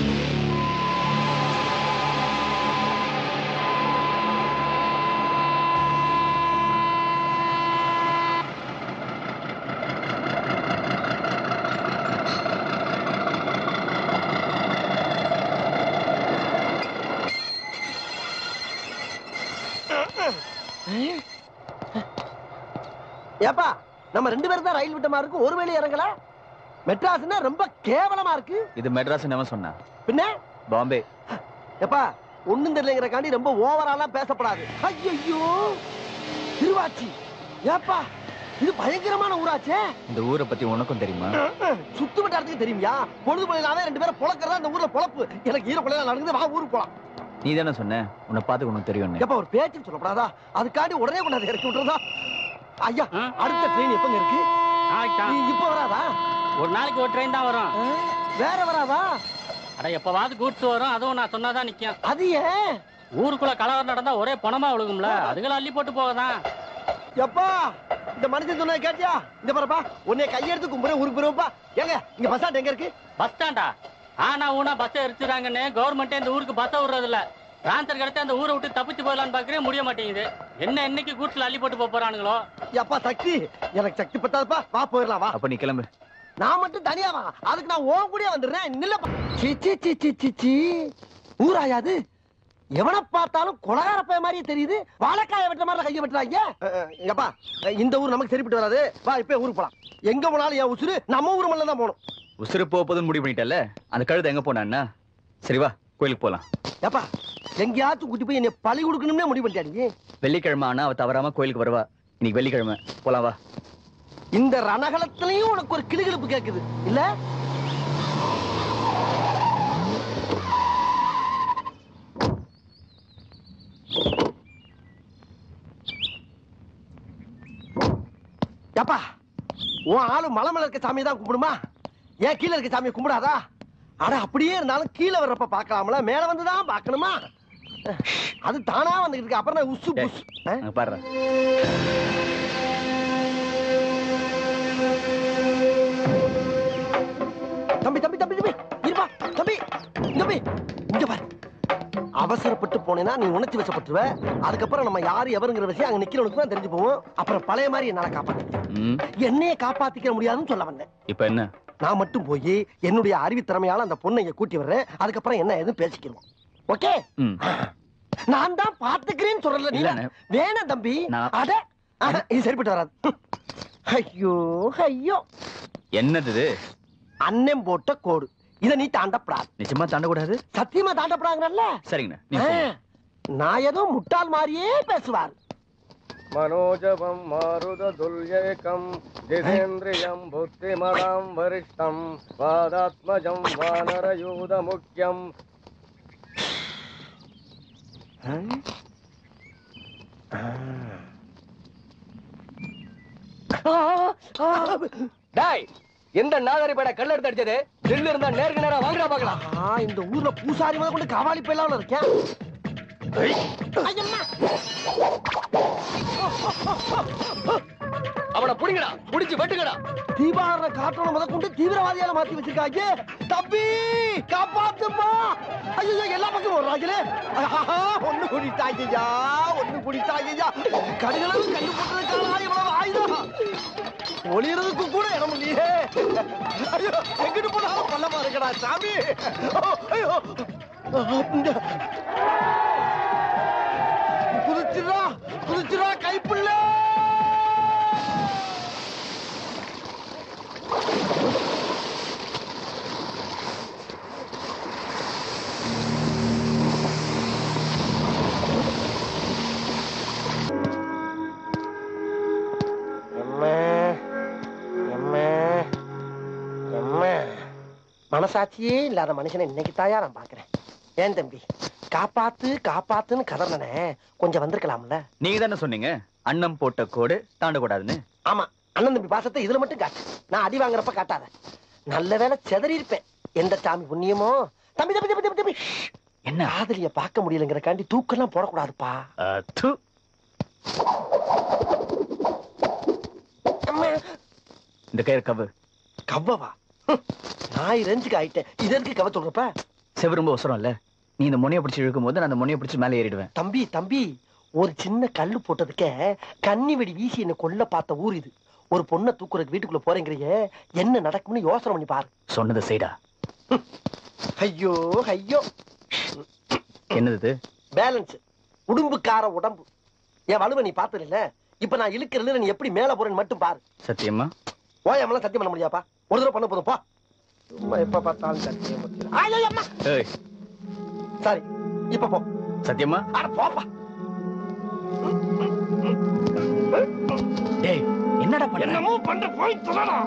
Speaker 1: ஏப்பா நம்ம ரெண்டு பேரும் தான் ரயில் விட்ட மாதிரி இருக்கு ஒரு வேளை இறங்கல மெட்ராஸ்னா ரொம்ப கேவலமா இருக்கு
Speaker 5: இது மெட்ராஸ் எவன் சொன்னா
Speaker 1: பின்ன
Speaker 5: பாம்பே
Speaker 1: ஏப்பா ஒண்ணும் தெரியலங்கிறக்காண்டி ரொம்ப ஓவராலாம் பேசப்படாது ஐயோ திருவாச்சி ஏப்பா இது பயங்கரமான ஊராச்சே
Speaker 5: இந்த ஊரை பத்தி உனக்கும் தெரியுமா
Speaker 1: சுத்து வட்டாரத்துக்கு தெரியுமியா பொழுது பொழுதாவே ரெண்டு பேரும் பொழக்கிறதா இந்த ஊர்ல பொழப்பு எனக்கு ஈர கொலையில நடக்குது வா ஊருக்கு போலாம்
Speaker 5: நீ தானே சொன்ன உன்னை பார்த்து உனக்கு தெரியும்
Speaker 1: ஏப்பா ஒரு பேச்சுன்னு சொல்லப்படாதா அதுக்காண்டி உடனே கொண்டாந்து இறக்கி விட்டுறதா ஐயா அடுத்த ட்ரெயின் எப்பங்க இருக்கு நீ இப்ப வராதா
Speaker 14: ஒரு நாளைக்கு ஒரு ட்ரெயின் தான் வரும்
Speaker 1: வேற வராதா
Speaker 14: அட எப்பவாவது கூட்ஸ் வரும் அதுவும் நான் சொன்னாதான் நிக்கும்
Speaker 1: அது ஏன்
Speaker 14: ஊருக்குள்ள கலவரம் நடந்தா ஒரே பணமா விழுகும்ல அதுகளை அள்ளி போட்டு போகதான்
Speaker 1: எப்பா இந்த மனுஷன் சொன்னா கேட்டியா இந்த பாருப்பா உன்னை கையெடுத்து கும்புறேன் ஊருக்கு போயிருப்பா ஏங்க இங்க பஸ் ஸ்டாண்ட் எங்க இருக்கு
Speaker 14: பஸ் ஸ்டாண்டா ஆனா ஊனா பஸ் எரிச்சுறாங்கன்னு கவர்மெண்ட் இந்த ஊருக்கு பஸ் விடுறது இல்ல டிரான்ஸ்பர் கிடைச்சு அந்த ஊரை விட்டு தப்பிச்சு போயிடலான்னு பாக்குறேன் முடிய மாட்டேங்குது என்ன என்னைக்கு கூட்ஸ்ல அள்ளி போட்டு போப் போறானுங்களோ
Speaker 1: எப்பா சக்தி எனக்கு சக்தி பத்தாதுப்பா வா போயிடலாம் வா
Speaker 5: அப்ப நீ கிளம்பு
Speaker 1: நான் மட்டும் தனியா வா அதுக்கு நான் ஓன் கூடயே வந்துடுறேன் நில்லப்பா சி சி சி சி சி சி ஊராயாது எவனை பார்த்தாலும் கொலகார பைய மாதிரியே தெரியுது வாழைக்காய வெட்டுற மாதிரி கையை வெட்டுறாங்க அஹ், அஹ், எப்பா அஹ், இந்த ஊர் நமக்கு சரிப்பட்டு வராது வா இப்ப ஊருக்கு போலாம் எங்க போனாலும் என் உசுரு நம்ம ஊர் மேல தான் போகணும்
Speaker 5: உசுறு போக போதுன்னு முடிவு பண்ணிட்டல அந்த கழுதை எங்க போனான்னா சரி வா கோயிலுக்கு போலாம்
Speaker 1: எப்பா எங்கேயாச்சும் கூட்டி போய் என்னை பழி கொடுக்கணும்னே முடிவு பண்ணிட்டாடி
Speaker 5: வெள்ளிக்கிழமை ஆனா அவ தவறாம கோயிலுக்கு வருவா இன்னைக்கு வெள்ளிக்கிழமை போலாம் வா
Speaker 1: இந்த ரணகலத்திலையும் உனக்கு ஒரு கிளுகிழப்பு கேக்குது இல்ல ஏப்பா உன் ஆளு மலை மேல இருக்க சாமியை தான் கும்பிடுமா ஏன் கீழே இருக்க சாமியை கும்பிடாதா அட அப்படியே இருந்தாலும் கீழே வர்றப்ப பார்க்கலாம்ல மேல வந்து தான் பார்க்கணுமா அது தானா வந்துகிட்டு இருக்கு அப்புறம் நான் உசு புசு ஆ?
Speaker 5: அங்க பாரு
Speaker 1: தம்பி தம்பி தம்பி தம்பி இருப்பா தம்பி தம்பி இங்க பாரு அவசரப்பட்டு போனேன்னா நீ உணர்ச்சி வசப்பட்டுருவ அதுக்கப்புறம் நம்ம யாரு எவருங்கிற விஷயம் அங்க நிக்கிறவனுக்கு தான் தெரிஞ்சு போவோம் அப்புறம் பழைய மாதிரி என்னால காப்பாத்த
Speaker 5: ம்
Speaker 1: என்னைய காப்பாத்திக்க முடியாதுன்னு சொல்ல வந்தேன்
Speaker 5: இப்ப என்ன
Speaker 1: நான் மட்டும் போய் என்னுடைய அறிவு திறமையால அந்த பொண்ணை இங்க கூட்டி வர்றேன் அதுக்கப்புறம் என்ன எதுவும் பேசிக்கிறோம் ஓகே
Speaker 5: ம்
Speaker 1: நான் தான் பாத்துக்கிறேன்னு சொல்றல நீ
Speaker 5: இல்லண்ணே.
Speaker 1: வேணாம் தம்பி
Speaker 5: நான்-
Speaker 1: அட ஆஹா, இது சரிப்பட்டு வராது ஐயோ ஐயோ
Speaker 5: என்னது இது
Speaker 1: அண்ணன் போட்ட கோடு இத நீ தாண்டப்படாது
Speaker 5: நிச்சயமா தாண்டக்கூடாது
Speaker 1: சத்தியமா தாண்டப்படாங்கல்ல
Speaker 5: சரிங்கண்ணா நீ
Speaker 1: ஆ,
Speaker 5: சொல்லுங்க.
Speaker 1: நான் ஏதோ முட்டாள் மாதிரியே பேசுவார்
Speaker 2: మనోజవం మారుదదుల్యేకం జితేంద్రియం బుద్ధిమదాం వరిష్టం వాదాత్మజం వానరయూధ ముఖ్యం
Speaker 5: டாய் எந்த நாகரி பேட கல்ல எடுத்து அடிச்சது நெல்லு இருந்தா நேருக்கு நேரா வாங்குறா பாக்கலாம்
Speaker 1: ஆ, இந்த ஊர்ல பூசாரி முதல் கொண்டு காவாலி போயிடலாம் இருக்கேன்
Speaker 5: அவனை புடிங்கடா புடிச்சு வெட்டுங்கடா
Speaker 1: தீபாவளி காற்றோட முத கொண்டு தீவிரவாதியால மாத்தி வச்சிருக்காங்க தம்பி காப்பாத்துமா ஐயோ எல்லா பக்கமும் வர்றாங்களே ஆஹா, ஒண்ணு குடித்தாங்கய்யா ஒண்ணு குடித்தாங்கய்யா கடுகளவு கண்டு போட்டதுக்கான இவ்வளவு ஆயுதம் ஒளியறதுக்கு கூட இடம் இல்லையே ஐயோ எங்கிட்டு போனாலும் பள்ளமா இருக்கடா சாமி ஓ, ஐயோ இந்த குதிச்சுடா குதிச்சுடா கைப்புள்ள எம்மா எம்மா எம்மா மனசாட்சியே இல்லாத மனுஷனை இன்னைக்கு தாயா நான் பாக்குறேன் ஏன் தம்பி காப்பாத்து காப்பாத்துன்னு கதறனே கொஞ்சம் வந்திருக்கலாம்ல
Speaker 5: நீங்க தானே சொன்னீங்க அன்னம் போட்ட கோடு தாண்டக்கூடாதுன்னு
Speaker 1: ஆமா அண்ணன் தம்பி பாசத்தை இதுல மட்டும் காட்டு நான் அடி வாங்குறப்ப காட்டாத நல்ல வேளை செதறி இருப்பேன் எந்த சாமி புண்ணியமோ தம்பி தம்பி தம்பி தம்பி தம்பி
Speaker 5: என்ன
Speaker 1: காதலிய பார்க்க முடியலங்கிறக்காண்டி தூக்கெல்லாம் போடக்கூடாதுப்பா
Speaker 5: து
Speaker 1: அம்மா,
Speaker 5: இந்த கயிறு கவு
Speaker 1: கவ்வவா ஹம், நாய் ரெஞ்சுக்கு ஆயிட்டேன் இதற்கு கவ சொல்றப்ப
Speaker 5: செவு ரொம்ப அவசரம் இல்ல நீ இந்த முனையை பிடிச்சி இழுக்கும் போது நான் அந்த முனையை பிடிச்சி மேலே ஏறிடுவேன்
Speaker 1: தம்பி தம்பி ஒரு சின்ன கல்லு போட்டதுக்கே கன்னி வெடி வீசி என்ன கொல்ல பார்த்த ஊர் இது ஒரு பொண்ணை தூக்குறதுக்கு வீட்டுக்குள்ள போறேங்கிறியே என்ன நடக்கும்னு யோசனை பண்ணி பாரு
Speaker 5: சொன்னது செய்டா
Speaker 1: ஐயோ ஐயோ
Speaker 5: என்னது இது?
Speaker 1: பேலன்ஸ் உடும்புக்கார உடம்பு என் வலுவை நீ பார்த்தது இல்ல இப்ப நான் இழுக்கிறதுல நீ எப்படி மேல போறேன்னு மட்டும் பாரு
Speaker 5: சத்தியமா
Speaker 1: ஓயாமலாம் சத்தியம் பண்ண முடியாப்பா ஒரு தடவை பண்ண போதும் பா சும்மா எப்ப பார்த்தாலும் சத்தியம் பத்திரம். ஐயோ, அம்மா
Speaker 5: ஏய்
Speaker 1: சாரி இப்ப போ
Speaker 5: சத்தியமா
Speaker 1: அட போப்பா
Speaker 5: டேய் என்னடா பண்ண
Speaker 1: என்னமோ பண்ற போய் சொல்லடா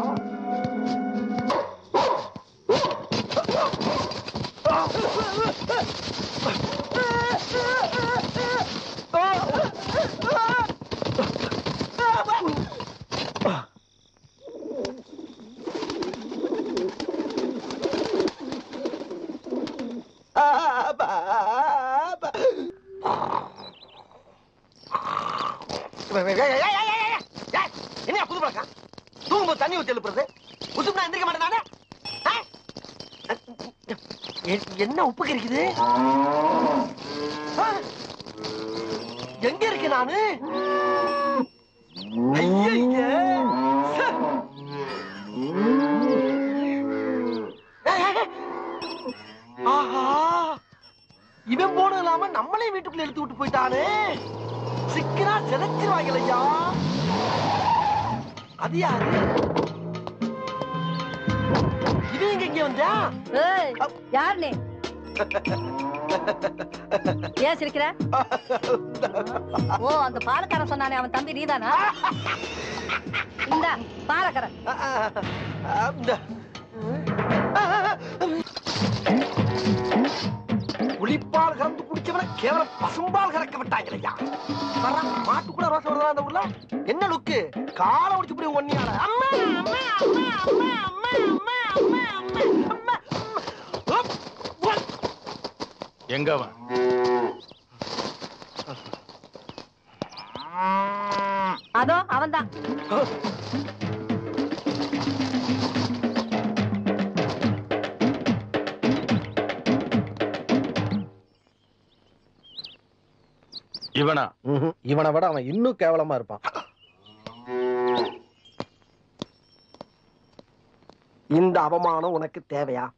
Speaker 1: புது பழக்கம் தூங்கும்போது தண்ணி ஊத்தி எழுப்புறது உசுப்புனா எந்திரிக்க மாட்டேன் நானே ஆ? எ- என்ன உப்பு கறிக்குது ஆ? எங்க இருக்கு நானு ஐயையே. சே. ஏய், ஏய், ஏய். ஆஹா இவன் போனது இல்லாம நம்மளையும் வீட்டுக்குள்ள எடுத்து விட்டு போயிட்டானே சிக்கனா செதைச்சிருவாங்களையா அது யாரு இவன் எங்க இங்க வந்தா
Speaker 12: ஏய், யார் நீ ஏன் சிரிக்கிற ஓ அந்த பாலக்காரன் சொன்னானே அவன் தம்பி நீதானா இந்த பாலக்காரன்
Speaker 1: இந்த புளிப்பால் கறந்து குடிச்சவன கேவலம் பசும்பால் கறக்க விட்டாங்களையா வர்றா, மாட்டு கூட ரோசம் வருதா அந்த ஊர்ல என்ன லுக்கு காலை ஒடிச்சு புடி ஒன்னியால அம்மா அம்மா அம்மா அம்மா அம்மா அம்மா அம்மா அம்மா அம்மா உப், உப்.
Speaker 11: எங்க அவன்
Speaker 12: அதோ அவன்தான்
Speaker 11: இவனா
Speaker 1: இவனை விட அவன் இன்னும் கேவலமா இருப்பான் இந்த அவமானம் உனக்கு தேவையா